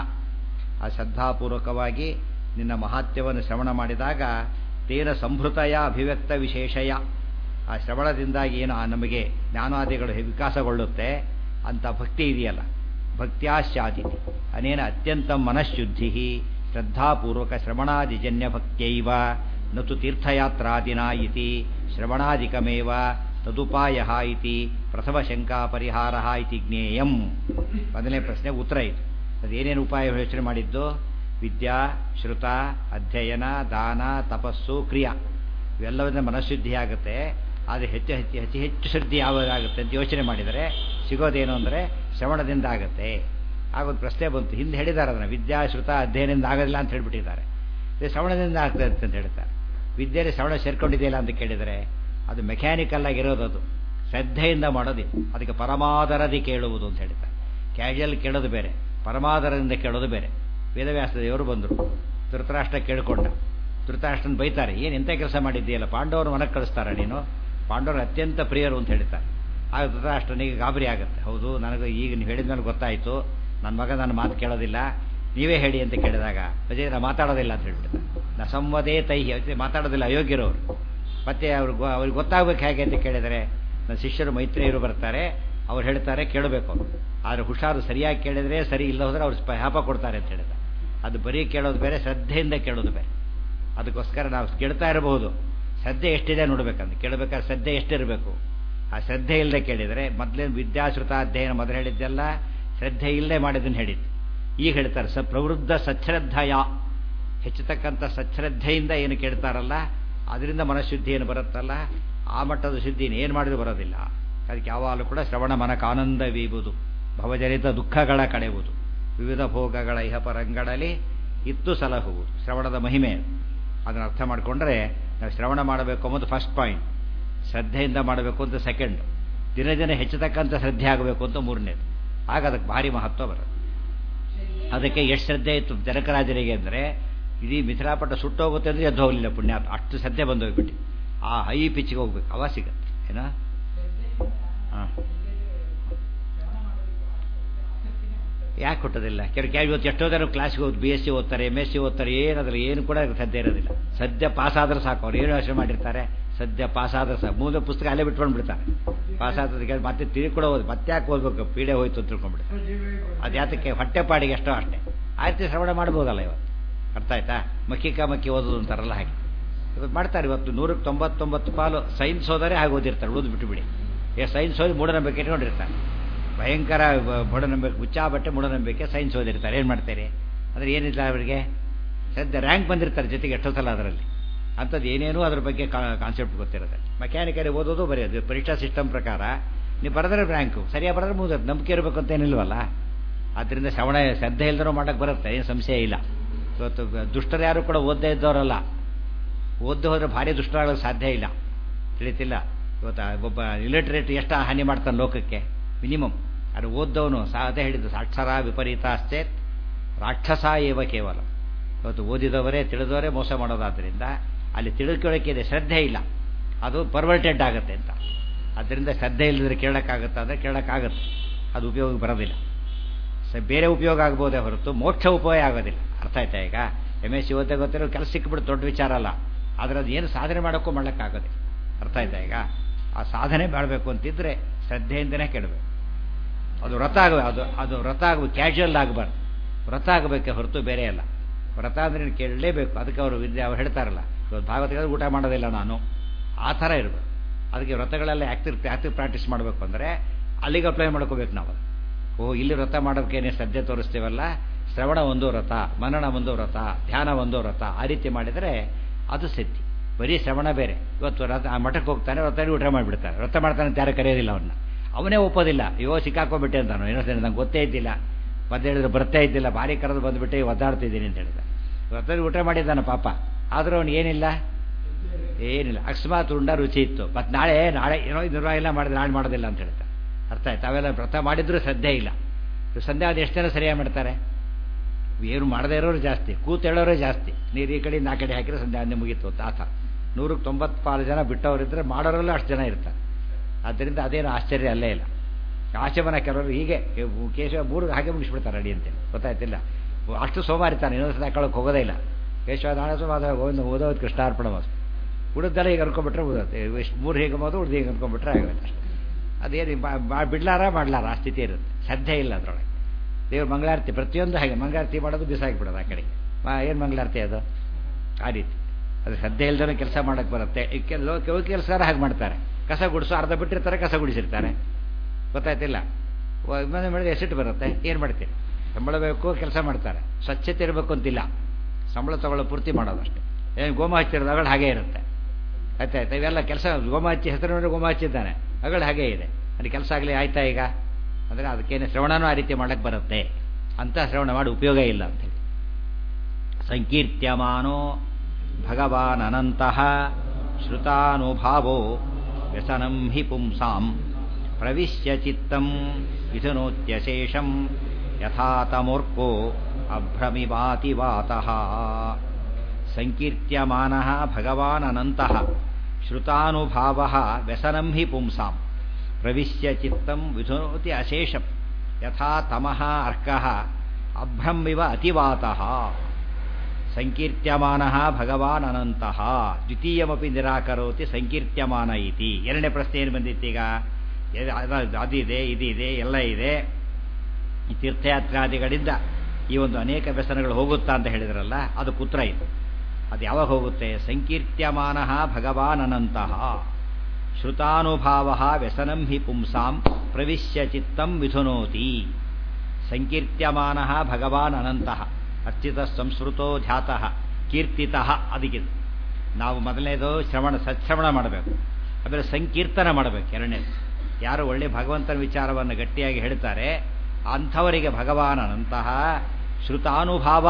ಆ ಶ್ರದ್ಧಾಪೂರ್ವಕವಾಗಿ ನಿನ್ನ ಮಹಾತ್ಯವನ್ನು ಶ್ರವಣ ಮಾಡಿದಾಗ ತೇನ ಸಂಭೃತಯ ಅಭಿವ್ಯಕ್ತ ವಿಶೇಷಯ ಆ ಶ್ರವಣದಿಂದಾಗಿ ಏನು ಆ ನಮಗೆ ಜ್ಞಾನಾದಿಗಳು ವಿಕಾಸಗೊಳ್ಳುತ್ತೆ ಅಂತ ಭಕ್ತಿ ಇದೆಯಲ್ಲ ಭಕ್ತ್ಯಾಶ್ಚಾದಿ ಅನೇನ ಅತ್ಯಂತ ಮನಃಶುದ್ಧಿ ಶ್ರದ್ಧಾಪೂರ್ವಕ ಶ್ರವಣಾದಿಜನ್ಯ ಭಕ್ತ್ಯೈವ ನತು ತೀರ್ಥಯಾತ್ರಾದಿನ ಇತಿ ಶ್ರವಣಾದಿಕಮೇವ ತದುಪಾಯ ಇತಿ ಪ್ರಥಮ ಶಂಕಾ ಪರಿಹಾರ ಇತಿ ಜ್ಞೇಯಂ ಮೊದಲನೇ ಪ್ರಶ್ನೆ ಉತ್ತರ ಇತ್ತು ಅದೇನೇನು ಉಪಾಯ ಯೋಚನೆ ಮಾಡಿದ್ದು ವಿದ್ಯಾ ಶ್ರುತ ಅಧ್ಯಯನ ದಾನ ತಪಸ್ಸು ಕ್ರಿಯಾ ಇವೆಲ್ಲವನ್ನ ಮನಃಶುದ್ಧಿ ಆಗುತ್ತೆ ಆದರೆ ಹೆಚ್ಚು ಹೆಚ್ಚು ಹೆಚ್ಚು ಹೆಚ್ಚು ಶುದ್ಧಿ ಯಾವಾಗುತ್ತೆ ಅಂತ ಯೋಚನೆ ಮಾಡಿದರೆ ಸಿಗೋದೇನು ಅಂದರೆ ಶ್ರವಣದಿಂದ ಆಗುತ್ತೆ ಆಗೊಂದು ಪ್ರಶ್ನೆ ಬಂತು ಹಿಂದೆ ಹೇಳಿದ್ದಾರೆ ಅದನ್ನು ವಿದ್ಯಾ ಶ್ರುತ ಅಧ್ಯಯನದಿಂದ ಆಗೋದಿಲ್ಲ ಅಂತ ಹೇಳ್ಬಿಟ್ಟಿದ್ದಾರೆ ಇದು ಶ್ರವಣದಿಂದ ಆಗ್ತದೆ ಅಂತ ಹೇಳ್ತಾರೆ ವಿದ್ಯೆಯಲ್ಲಿ ಶ್ರವಣ ಸೇರ್ಕೊಂಡಿದೆಯಲ್ಲ ಅಂತ ಕೇಳಿದರೆ ಅದು ಮೆಕ್ಯಾನಿಕಲ್ ಆಗಿರೋದು ಅದು ಶ್ರದ್ಧೆಯಿಂದ ಮಾಡೋದಿಲ್ಲ ಅದಕ್ಕೆ ಪರಮಾದರದಿ ಕೇಳುವುದು ಅಂತ ಹೇಳ್ತಾರೆ ಕ್ಯಾಶುಯಲ್ ಕೇಳೋದು ಬೇರೆ ಪರಮಾದರದಿಂದ ಕೇಳೋದು ಬೇರೆ ವೇದವ್ಯಾಸ ದೇವರು ಬಂದರು ಧೃತರಾಷ್ಟ್ರ ಕೇಳಿಕೊಂಡ ಧೃತರಾಷ್ಟ್ರನ ಬೈತಾರೆ ಏನು ಎಂಥ ಕೆಲಸ ಮಾಡಿದ್ದೀಯಲ್ಲ ಪಾಂಡವರು ಮನಕ್ಕೆ ಕಳಿಸ್ತಾರ ನೀನು ಪಾಂಡವರು ಅತ್ಯಂತ ಪ್ರಿಯರು ಅಂತ ಹೇಳ್ತಾರೆ ಆಗ ಧೃತರಾಷ್ಟ್ರನಿಗೆ ಗಾಬರಿ ಆಗುತ್ತೆ ಹೌದು ನನಗೆ ಈಗ ನೀವು ಹೇಳಿದ ಮೇಲೆ ಗೊತ್ತಾಯಿತು ನನ್ನ ಮಗ ನನ್ನ ಮಾತು ಕೇಳೋದಿಲ್ಲ ನೀವೇ ಹೇಳಿ ಅಂತ ಕೇಳಿದಾಗ ಅಜಯ್ ನಾ ಮಾತಾಡೋದಿಲ್ಲ ಅಂತ ಹೇಳ್ಬಿಡ್ತಾರೆ ನಾ ಸಂವದೇ ತೈಹಿ ಅಜಯ್ ಮಾತಾಡೋದಿಲ್ಲ ಅಯೋಗ್ಯರವರು ಮತ್ತೆ ಅವ್ರಿಗೆ ಅವ್ರಿಗೆ ಗೊತ್ತಾಗಬೇಕು ಹೇಗೆ ಅಂತ ಕೇಳಿದರೆ ನನ್ನ ಶಿಷ್ಯರು ಮೈತ್ರಿಯರು ಬರ್ತಾರೆ ಅವ್ರು ಹೇಳ್ತಾರೆ ಕೇಳಬೇಕು ಅವರು ಆದರೆ ಹುಷಾರು ಸರಿಯಾಗಿ ಕೇಳಿದರೆ ಸರಿ ಇಲ್ಲ ಹೋದರೆ ಅವ್ರು ಶಾಪ ಕೊಡ್ತಾರೆ ಅಂತ ಹೇಳಿದ್ದಾರೆ ಅದು ಬರೀ ಕೇಳೋದು ಬೇರೆ ಶ್ರದ್ಧೆಯಿಂದ ಕೇಳೋದು ಬೇರೆ ಅದಕ್ಕೋಸ್ಕರ ನಾವು ಕೇಳ್ತಾ ಇರಬಹುದು ಶ್ರದ್ಧೆ ಎಷ್ಟಿದೆ ನೋಡ್ಬೇಕಂದ್ರೆ ಕೇಳಬೇಕಾದ್ರೆ ಶ್ರದ್ಧೆ ಎಷ್ಟಿರಬೇಕು ಆ ಶ್ರದ್ಧೆ ಇಲ್ಲದೆ ಕೇಳಿದರೆ ಮೊದಲೇನು ವಿದ್ಯಾಶ್ರುತ ಅಧ್ಯಯನ ಮೊದಲು ಹೇಳಿದ್ದೆಲ್ಲ ಶ್ರದ್ಧೆ ಇಲ್ಲದೆ ಮಾಡಿದ್ದನ್ನು ಹೇಳಿದ್ದು ಈಗ ಹೇಳ್ತಾರೆ ಸ ಪ್ರವೃದ್ಧ ಸಚ್ಛ್ರದ್ಧಯ ಹೆಚ್ಚತಕ್ಕಂಥ ಸಚ್ಛ್ರದ್ಧೆಯಿಂದ ಏನು ಕೇಳ್ತಾರಲ್ಲ ಅದರಿಂದ ಮನಃಶುದ್ಧಿ ಏನು ಬರುತ್ತಲ್ಲ ಆ ಮಟ್ಟದ ಶುದ್ಧಿ ಏನು ಮಾಡಿದ್ರು ಬರೋದಿಲ್ಲ ಅದಕ್ಕೆ ಯಾವಾಗಲೂ ಕೂಡ ಶ್ರವಣ ಮನಕ ಆನಂದವೀಬುದು ಭವಜನಿತ ದುಃಖಗಳ ಕಳೆಯುವುದು ವಿವಿಧ ಭೋಗಗಳ ಇಹಪರಂಗಳಲ್ಲಿ ಇತ್ತು ಸಲಹುವುದು ಶ್ರವಣದ ಮಹಿಮೆ ಅದನ್ನು ಅರ್ಥ ಮಾಡಿಕೊಂಡ್ರೆ ನಾವು ಶ್ರವಣ ಮಾಡಬೇಕು ಅನ್ನೋದು ಫಸ್ಟ್ ಪಾಯಿಂಟ್ ಶ್ರದ್ಧೆಯಿಂದ ಮಾಡಬೇಕು ಅಂತ ಸೆಕೆಂಡ್ ದಿನ ದಿನ ಹೆಚ್ಚತಕ್ಕಂಥ ಶ್ರದ್ಧೆ ಆಗಬೇಕು ಅಂತ ಮೂರನೇದು ಆಗ ಅದಕ್ಕೆ ಭಾರಿ ಮಹತ್ವ ಬರುತ್ತೆ ಅದಕ್ಕೆ ಎಷ್ಟು ಶ್ರದ್ಧೆ ಇತ್ತು ಜನಕರಾಜರಿಗೆ ಅಂದರೆ ಇಡೀ ಮಿಥಿಲಾಪಟ್ಟ ಸುಟ್ಟೋಗುತ್ತೆ ಅಂದರೆ ಎದ್ದು ಹೋಗಲಿಲ್ಲ ಪುಣ್ಯ ಅಷ್ಟು ಶ್ರದ್ಧೆ ಬಂದು ಹೋಗ್ಬಿಟ್ಟು ಆ ಹೈ ಪಿಚ್ಗೆ ಹೋಗ್ಬೇಕು ಅವ ಸಿಗತ್ತೆ ಏನಾ ಹಾಂ ಯಾಕೆ ಕೊಟ್ಟೋದಿಲ್ಲ ಕೆಲವು ಕೆಲವು ಇವತ್ತು ಎಷ್ಟೋ ಜನ ಕ್ಲಾಸ್ಗೆ ಹೋಗಿ ಬಿ ಎಸ್ ಸಿ ಓದ್ತಾರೆ ಎಮ್ ಎಸ್ ಸಿ ಓದ್ತಾರೆ ಏನದ್ರಲ್ಲಿ ಏನು ಕೂಡ ಸದ್ಯ ಇರೋದಿಲ್ಲ ಸದ್ಯ ಪಾಸ್ ಆದ್ರೆ ಸಾಕು ಅವ್ರು ಏನು ಯೋಚನೆ ಮಾಡಿರ್ತಾರೆ ಸದ್ಯ ಪಾಸ್ ಆದ್ರೆ ಸಾಕು ಮೂಲ ಪುಸ್ತಕ ಅಲ್ಲೇ ಬಿಟ್ಕೊಂಡು ಬಿಡ್ತಾರೆ ಪಾಸ್ ಆದ್ರೆ ಮತ್ತೆ ತಿರುಗಿ ಕೂಡ ಓದಿ ಮತ್ತೆ ಯಾಕೆ ಓದ್ಬೇಕು ಪೀಡೆ ಹೋಯ್ತು ಅಂತ ತಿಳ್ಕೊಂಡ್ಬಿಡ್ತಾರೆ ಅದು ಯಾತಕ್ಕೆ ಹೊಟ್ಟೆಪಾಡಿಗೆ ಎಷ್ಟೋ ಅಷ್ಟೇ ಆಯ್ತು ಶ್ರವಣ ಮಾಡ್ಬೋದಲ್ಲ ಇವತ್ತು ಅರ್ಥ ಆಯ್ತಾ ಮಕ್ಕಿಕ ಮಕ್ಕಿ ಓದೋದು ಅಂತಾರಲ್ಲ ಹಾಗೆ ಇವತ್ತು ಮಾಡ್ತಾರೆ ಇವತ್ತು ನೂರಕ್ಕೆ ತೊಂಬತ್ತೊಂಬತ್ತು ಪಾಲು ಸೈನ್ಸ್ ಓದರೆ ಹಾಗೆ ಓದಿರ್ತಾರೆ ಉಳಿದು ಬಿಟ್ಟು ಬಿಡಿ ಏ ಸೈನ್ಸ್ ಓದಿ ಮೂಢನಂಬಿಕೆ ಇಟ್ಕೊಂಡಿರ್ತಾರೆ ಭಯಂಕರ ಮೂಢನಂಬಿಕೆ ಹುಚ್ಚಾ ಬಟ್ಟೆ ಮೂಢನಂಬಿಕೆ ಸೈನ್ಸ್ ಓದಿರ್ತಾರೆ ಏನು ಮಾಡ್ತಾರೆ ಅಂದರೆ ಏನಿಲ್ಲ ಅವರಿಗೆ ಸದ್ಯ ರ್ಯಾಂಕ್ ಬಂದಿರ್ತಾರೆ ಜೊತೆಗೆ ಎಷ್ಟೋ ಸಲ ಅದರಲ್ಲಿ ಅಂಥದ್ದು ಏನೇನೂ ಅದ್ರ ಬಗ್ಗೆ ಕಾನ್ಸೆಪ್ಟ್ ಗೊತ್ತಿರುತ್ತೆ ಮೆಕ್ಯಾನಿಕಲಿ ಓದೋದು ಬರೆಯೋದು ಪರೀಕ್ಷಾ ಸಿಸ್ಟಮ್ ಪ್ರಕಾರ ನೀವು ಬರೆದ್ರೆ ರ್ಯಾಂಕು ಸರಿಯಾಗಿ ಬರೆದ್ರೆ ಮುಗಿದ ನಂಬಿಕೆ ಇರಬೇಕು ಅಂತ ಏನಿಲ್ವಲ್ಲ ಆದ್ದರಿಂದ ಶ್ರವಣ ಶ್ರದ್ಧೆ ಇಲ್ದರೂ ಮಾಡೋಕ್ಕೆ ಬರುತ್ತೆ ಏನು ಸಂಶಯ ಇಲ್ಲ ಇವತ್ತು ದುಷ್ಟರು ಯಾರು ಕೂಡ ಓದ್ದೇ ಇದ್ದವರಲ್ಲ ಓದ್ದು ಹೋದರೆ ಭಾರಿ ದುಷ್ಟರಾಗಲು ಸಾಧ್ಯ ಇಲ್ಲ ತಿಳಿತಿಲ್ಲ ಇವತ್ತು ಒಬ್ಬ ಇಲಿಟ್ರೇಟ್ ಎಷ್ಟು ಹಾನಿ ಮಾಡ್ತಾನೆ ಲೋಕಕ್ಕೆ ಮಿನಿಮಮ್ ಅದು ಓದ್ದವನು ಸಾಧೆ ಹೇಳಿದ್ದು ಸಾಕ್ಷರ ವಿಪರೀತ ಅಶ್ಚೇತ್ ರಾಕ್ಷಸ ಏವ ಕೇವಲ ಇವತ್ತು ಓದಿದವರೇ ತಿಳಿದವರೇ ಮೋಸ ಮಾಡೋದಾದ್ರಿಂದ ಅಲ್ಲಿ ತಿಳ್ಕೊಳ್ಳೋಕ್ಕಿದೆ ಶ್ರದ್ಧೆ ಇಲ್ಲ ಅದು ಪರ್ವರ್ಟೆಡ್ ಆಗುತ್ತೆ ಅಂತ ಅದರಿಂದ ಶ್ರದ್ಧೆ ಇಲ್ಲದ್ರೆ ಕೇಳೋಕ್ಕಾಗುತ್ತಾ ಅಂದರೆ ಕೇಳೋಕ್ಕಾಗುತ್ತೆ ಅದು ಉಪಯೋಗ ಬರೋದಿಲ್ಲ ಸ ಬೇರೆ ಉಪಯೋಗ ಆಗ್ಬೋದೇ ಹೊರತು ಮೋಕ್ಷ ಉಪಯೋಗ ಆಗೋದಿಲ್ಲ ಅರ್ಥ ಆಯ್ತಾ ಈಗ ಎಮ್ ಎಸ್ ಸಿ ಓದೇ ಗೊತ್ತಿರೋ ಕೆಲಸ ಸಿಕ್ಬಿಟ್ಟು ದೊಡ್ಡ ವಿಚಾರ ಅಲ್ಲ ಆದರೆ ಅದು ಏನು ಸಾಧನೆ ಮಾಡೋಕ್ಕೂ ಮಾಡೋಕ್ಕಾಗೋದಿಲ್ಲ ಅರ್ಥ ಆಯ್ತಾ ಈಗ ಆ ಸಾಧನೆ ಮಾಡಬೇಕು ಅಂತಿದ್ರೆ ಶ್ರದ್ಧೆಯಿಂದನೇ ಕೇಳಬೇಕು ಅದು ವ್ರತ ಆಗ ಅದು ಅದು ವ್ರತ ಆಗಬೇಕು ಕ್ಯಾಶುವಲ್ ಆಗಬಾರ್ದು ವ್ರತ ಆಗಬೇಕೆ ಹೊರತು ಬೇರೆ ಅಲ್ಲ ವ್ರತ ಅಂದರೆ ಕೇಳಲೇಬೇಕು ಅದಕ್ಕೆ ಅವರು ವಿದ್ಯೆ ಅವ್ರು ಹೇಳ್ತಾರಲ್ಲ ಇವತ್ತು ಭಾಗವತ ಊಟ ಮಾಡೋದಿಲ್ಲ ನಾನು ಆ ಥರ ಇರಬೇಕು ಅದಕ್ಕೆ ವ್ರತಗಳೆಲ್ಲ ಆ್ಯಕ್ಟಿವ್ ಆ್ಯಕ್ಟಿವ್ ಪ್ರಾಕ್ಟೀಸ್ ಮಾಡಬೇಕು ಅಂದರೆ ಅಲ್ಲಿಗೆ ಅಪ್ಲೈ ಮಾಡ್ಕೋಬೇಕು ನಾವು ಓ ಇಲ್ಲಿ ವ್ರತ ಮಾಡೋಕ್ಕೇನೆ ಶ್ರದ್ಧೆ ತೋರಿಸ್ತೀವಲ್ಲ ಶ್ರವಣ ಒಂದು ವ್ರತ ಮನನ ಒಂದು ವ್ರತ ಧ್ಯಾನ ಒಂದು ವ್ರತ ಆ ರೀತಿ ಮಾಡಿದರೆ ಅದು ಸಿದ್ಧಿ ಬರೀ ಶ್ರವಣ ಬೇರೆ ಇವತ್ತು ರಥ ಆ ಮಠಕ್ಕೆ ಹೋಗ್ತಾನೆ ವ್ರತದಲ್ಲಿ ಊಟ ಮಾಡಿಬಿಡ್ತಾರೆ ವ್ರತ ಮಾಡ್ತಾನೆ ಅಂತ ಯಾರು ಕರೆಯೋದಿಲ್ಲ ಅವನ್ನ ಅವನೇ ಒಪ್ಪೋದಿಲ್ಲ ಅಯ್ಯೋ ಸಿಕ್ಕಾಕೊಂಡ್ಬಿಟ್ಟೆ ಅಂತಾನು ಏನೋ ಸರಿ ನಂಗೆ ಗೊತ್ತೇ ಇದ್ದಿಲ್ಲ ಮತ್ತೆ ಹೇಳಿದ್ರೆ ಬರ್ತಾ ಇದ್ದಿಲ್ಲ ಭಾರಿ ಕರೆದು ಬಂದುಬಿಟ್ಟು ಒದ್ದಾಡ್ತಿದ್ದೀನಿ ಅಂತ ಹೇಳಿದ ವ್ರತದಲ್ಲಿ ಊಟ ಮಾಡಿದ್ದಾನೆ ಪಾಪ ಆದರೂ ಅವ್ನು ಏನಿಲ್ಲ ಏನಿಲ್ಲ ಅಕಸ್ಮಾತ್ ಉಂಡ ರುಚಿ ಇತ್ತು ಮತ್ತು ನಾಳೆ ನಾಳೆ ಏನೋ ನಿರ್ವಾಹ ಇಲ್ಲ ಮಾಡಿದ್ರೆ ನಾಳೆ ಮಾಡೋದಿಲ್ಲ ಅಂತ ಹೇಳ್ತಾರೆ ಅರ್ಥ ಆಯ್ತು ಅವೆಲ್ಲ ವ್ರತ ಮಾಡಿದ್ರೂ ಶ್ರದ್ಧೆ ಇಲ್ಲ ಸಂಧ್ಯಾ ಅದು ಎಷ್ಟು ಜನ ಸರಿಯಾಗಿ ಮಾಡ್ತಾರೆ ಏನು ಮಾಡದೇ ಇರೋರು ಜಾಸ್ತಿ ಕೂತೇಳೋರೇ ಜಾಸ್ತಿ ನೀರು ಈ ಕಡೆ ಆ ಕಡೆ ಹಾಕಿದ್ರೆ ಸಂಧ್ಯಾ ಅಂದೆ ಮುಗೀತು ಅಂತ ಆ ಥರ ನೂರಕ್ಕೆ ತೊಂಬತ್ಪಾಲು ಜನ ಬಿಟ್ಟವರಿದ್ದರೆ ಮಾಡೋರಲ್ಲೂ ಅಷ್ಟು ಜನ ಇರ್ತಾರೆ ಆದ್ದರಿಂದ ಅದೇನು ಆಶ್ಚರ್ಯ ಅಲ್ಲೇ ಇಲ್ಲ ಆಶಮನ ಕೆಲವರು ಹೀಗೆ ಕೇಶವ ಮೂರು ಹಾಗೆ ಮುಗಿಸ್ಬಿಡ್ತಾರೆ ಅಡಿ ಅಂತೇಳಿ ಗೊತ್ತಾಯ್ತಿಲ್ಲ ಅಷ್ಟು ಸೋಮಾರಿತಾನೆ ಇನ್ನೊಂದು ಸಲ ಹಾಕೊಳ್ಳೋಕೆ ಹೋಗೋದೇ ಇಲ್ಲ ಕೇಶವ ನಾಳೆ ಮಾಧವ ಗೋವಿಂದ ಓದೋದು ಕೃಷ್ಣಾರ್ಪಣ ಮಾಸು ಉಳಿದೆಲ್ಲ ಈಗ ಅನ್ಕೊಂಡ್ಬಿಟ್ರೆ ಓದೋತ್ತೆ ಎಷ್ಟು ಮೂರು ಹೇಗೆ ಮಾತು ಉಳಿದು ಹೀಗೆ ಅನ್ಕೊಂಡ್ಬಿಟ್ರೆ ಆಗುತ್ತೆ ಅಷ್ಟೇ ಅದೇನು ಬಿಡ್ಲಾರ ಮಾಡ್ಲಾರ ಆ ಸ್ಥಿತಿ ಇರುತ್ತೆ ಶ್ರದ್ಧೆ ಇಲ್ಲ ಅದರೊಳಗೆ ದೇವ್ರ ಮಂಗಳಾರತಿ ಪ್ರತಿಯೊಂದು ಹಾಗೆ ಮಂಗಳಾರತಿ ಮಾಡೋದು ಬಿಸಾಕಿಬಿಡೋದು ಆ ಕಡೆ ಏನು ಮಂಗಳಾರತಿ ಅದು ಆ ರೀತಿ ಅದು ಶ್ರದ್ಧೆ ಇಲ್ದೇ ಕೆಲಸ ಮಾಡೋಕ್ಕೆ ಬರುತ್ತೆ ಕೆಲವು ಕೆಲವು ಕೆಲಸಗಾರ ಹಾಗೆ ಮಾಡ್ತಾರೆ ಕಸ ಗುಡಿಸು ಅರ್ಧ ಬಿಟ್ಟಿರ್ತಾರೆ ಕಸ ಗುಡಿಸಿರ್ತಾರೆ ಗೊತ್ತಾಯ್ತಿಲ್ಲ ಇನ್ನೊಂದು ಮಾಡಿದ್ರೆ ಎಸಿಟ್ಟು ಬರುತ್ತೆ ಏನು ಮಾಡ್ತೀರಿ ಸಂಬಳ ಬೇಕು ಕೆಲಸ ಮಾಡ್ತಾರೆ ಸ್ವಚ್ಛತೆ ಇರಬೇಕು ಅಂತಿಲ್ಲ ಸಂಬಳ ತಗೊಳ್ಳೋ ಪೂರ್ತಿ ಮಾಡೋದು ಅಷ್ಟೇ ಏನು ಗೋಮ ಹಚ್ಚಿರೋದು ಅಗಳು ಹಾಗೇ ಇರುತ್ತೆ ಆಯ್ತಾಯ್ತು ಇವೆಲ್ಲ ಕೆಲಸ ಗೋಮ ಹಚ್ಚಿ ಹೆಸರು ನೋಡಿ ಗೋಮ ಹಚ್ಚಿದ್ದಾನೆ ಅಗಳು ಹಾಗೇ ಇದೆ ಅದು ಕೆಲಸ ಆಗಲಿ ಆಯ್ತಾ ಈಗ ಅಂದರೆ ಅದಕ್ಕೇನು ಶ್ರವಣನೂ ಆ ರೀತಿ ಮಾಡಕ್ಕೆ ಬರುತ್ತೆ ಅಂತ ಶ್ರವಣ ಮಾಡಿ ಉಪಯೋಗ ಇಲ್ಲ ಅಂತೇಳಿ ಸಂಕೀರ್ತ್ಯಮಾನೋ ಭಗವಾನ್ ಅನಂತಃ ಶ್ರುತಾನುಭಾವೋ ವ್ಯಸನಂ ಹಿ ಪುಂಸಾಂ ಪ್ರವಿಶ್ಯ ಚಿತ್ತಂ ವಿಧುನೋತ್ಯಶೇಷಂ ಯಥಾ ತಮೋರ್ಕೋ ಅಭ್ರಮಿವಾತಿ ವಾತಃ ಸಂಕೀರ್ತ್ಯಮಾನಃ ಭಗವಾನ್ ಅನಂತಃ ಶ್ರುತಾನುಭಾವ ವ್ಯಸನಂ ಹಿ ಪುಂಸಾಂ ಪ್ರವಿಶ್ಯ ಚಿತ್ತಂ ವಿಧುನೋತಿ ಅಶೇಷಂ ಯಥಾ ತಮಃ ಅರ್ಕಃ ಅಭ್ರಮಿವ ಅತಿವಾತಃ ಸಂಕೀರ್ತ್ಯಮಾನಃ ಭಗವಾನ್ ಅನಂತಃ ದ್ವಿತೀಯಮಪಿ ನಿರಾಕರೋತಿ ಸಂಕೀರ್ತ್ಯಮಾನ ಇತಿ ಎರಡನೇ ಪ್ರಶ್ನೆ ಏನು ಬಂದಿತ್ತೀಗ ಅದಿದೆ ಇದಿದೆ ಎಲ್ಲ ಇದೆ ಈ ತೀರ್ಥಯಾತ್ರಾದಿಗಳಿಂದ ಈ ಒಂದು ಅನೇಕ ವ್ಯಸನಗಳು ಹೋಗುತ್ತಾ ಅಂತ ಹೇಳಿದ್ರಲ್ಲ ಅದು ಪುತ್ರ ಇದು ಅದು ಯಾವಾಗ ಹೋಗುತ್ತೆ ಸಂಕೀರ್ತ್ಯಮಾನ ಭಗವಾನ್ ಅನಂತಃ ಶ್ರುತಾನುಭಾವ ವ್ಯಸನಂ ಹಿ ಪುಂಸಾಂ ಪ್ರವಿಶ್ಯ ಚಿತ್ತಂ ಮಿಥುನೋತಿ ಸಂಕೀರ್ತ್ಯಮಾನ ಭಗವಾನ್ ಅನಂತಃ ಅರ್ಚಿತ ಸಂಸ್ಕೃತೋ ಧ್ಯಾತಃ ಕೀರ್ತಿತಃ ಅದಕ್ಕಿದು ನಾವು ಮೊದಲನೇದು ಶ್ರವಣ ಸತ್ಶ್ರವಣ ಮಾಡಬೇಕು ಆಮೇಲೆ ಸಂಕೀರ್ತನ ಮಾಡಬೇಕು ಎರಡನೇದು ಯಾರು ಒಳ್ಳೆ ಭಗವಂತನ ವಿಚಾರವನ್ನು ಗಟ್ಟಿಯಾಗಿ ಹೇಳ್ತಾರೆ ಅಂಥವರಿಗೆ ಭಗವಾನನಂತಹ ಶ್ರುತಾನುಭಾವ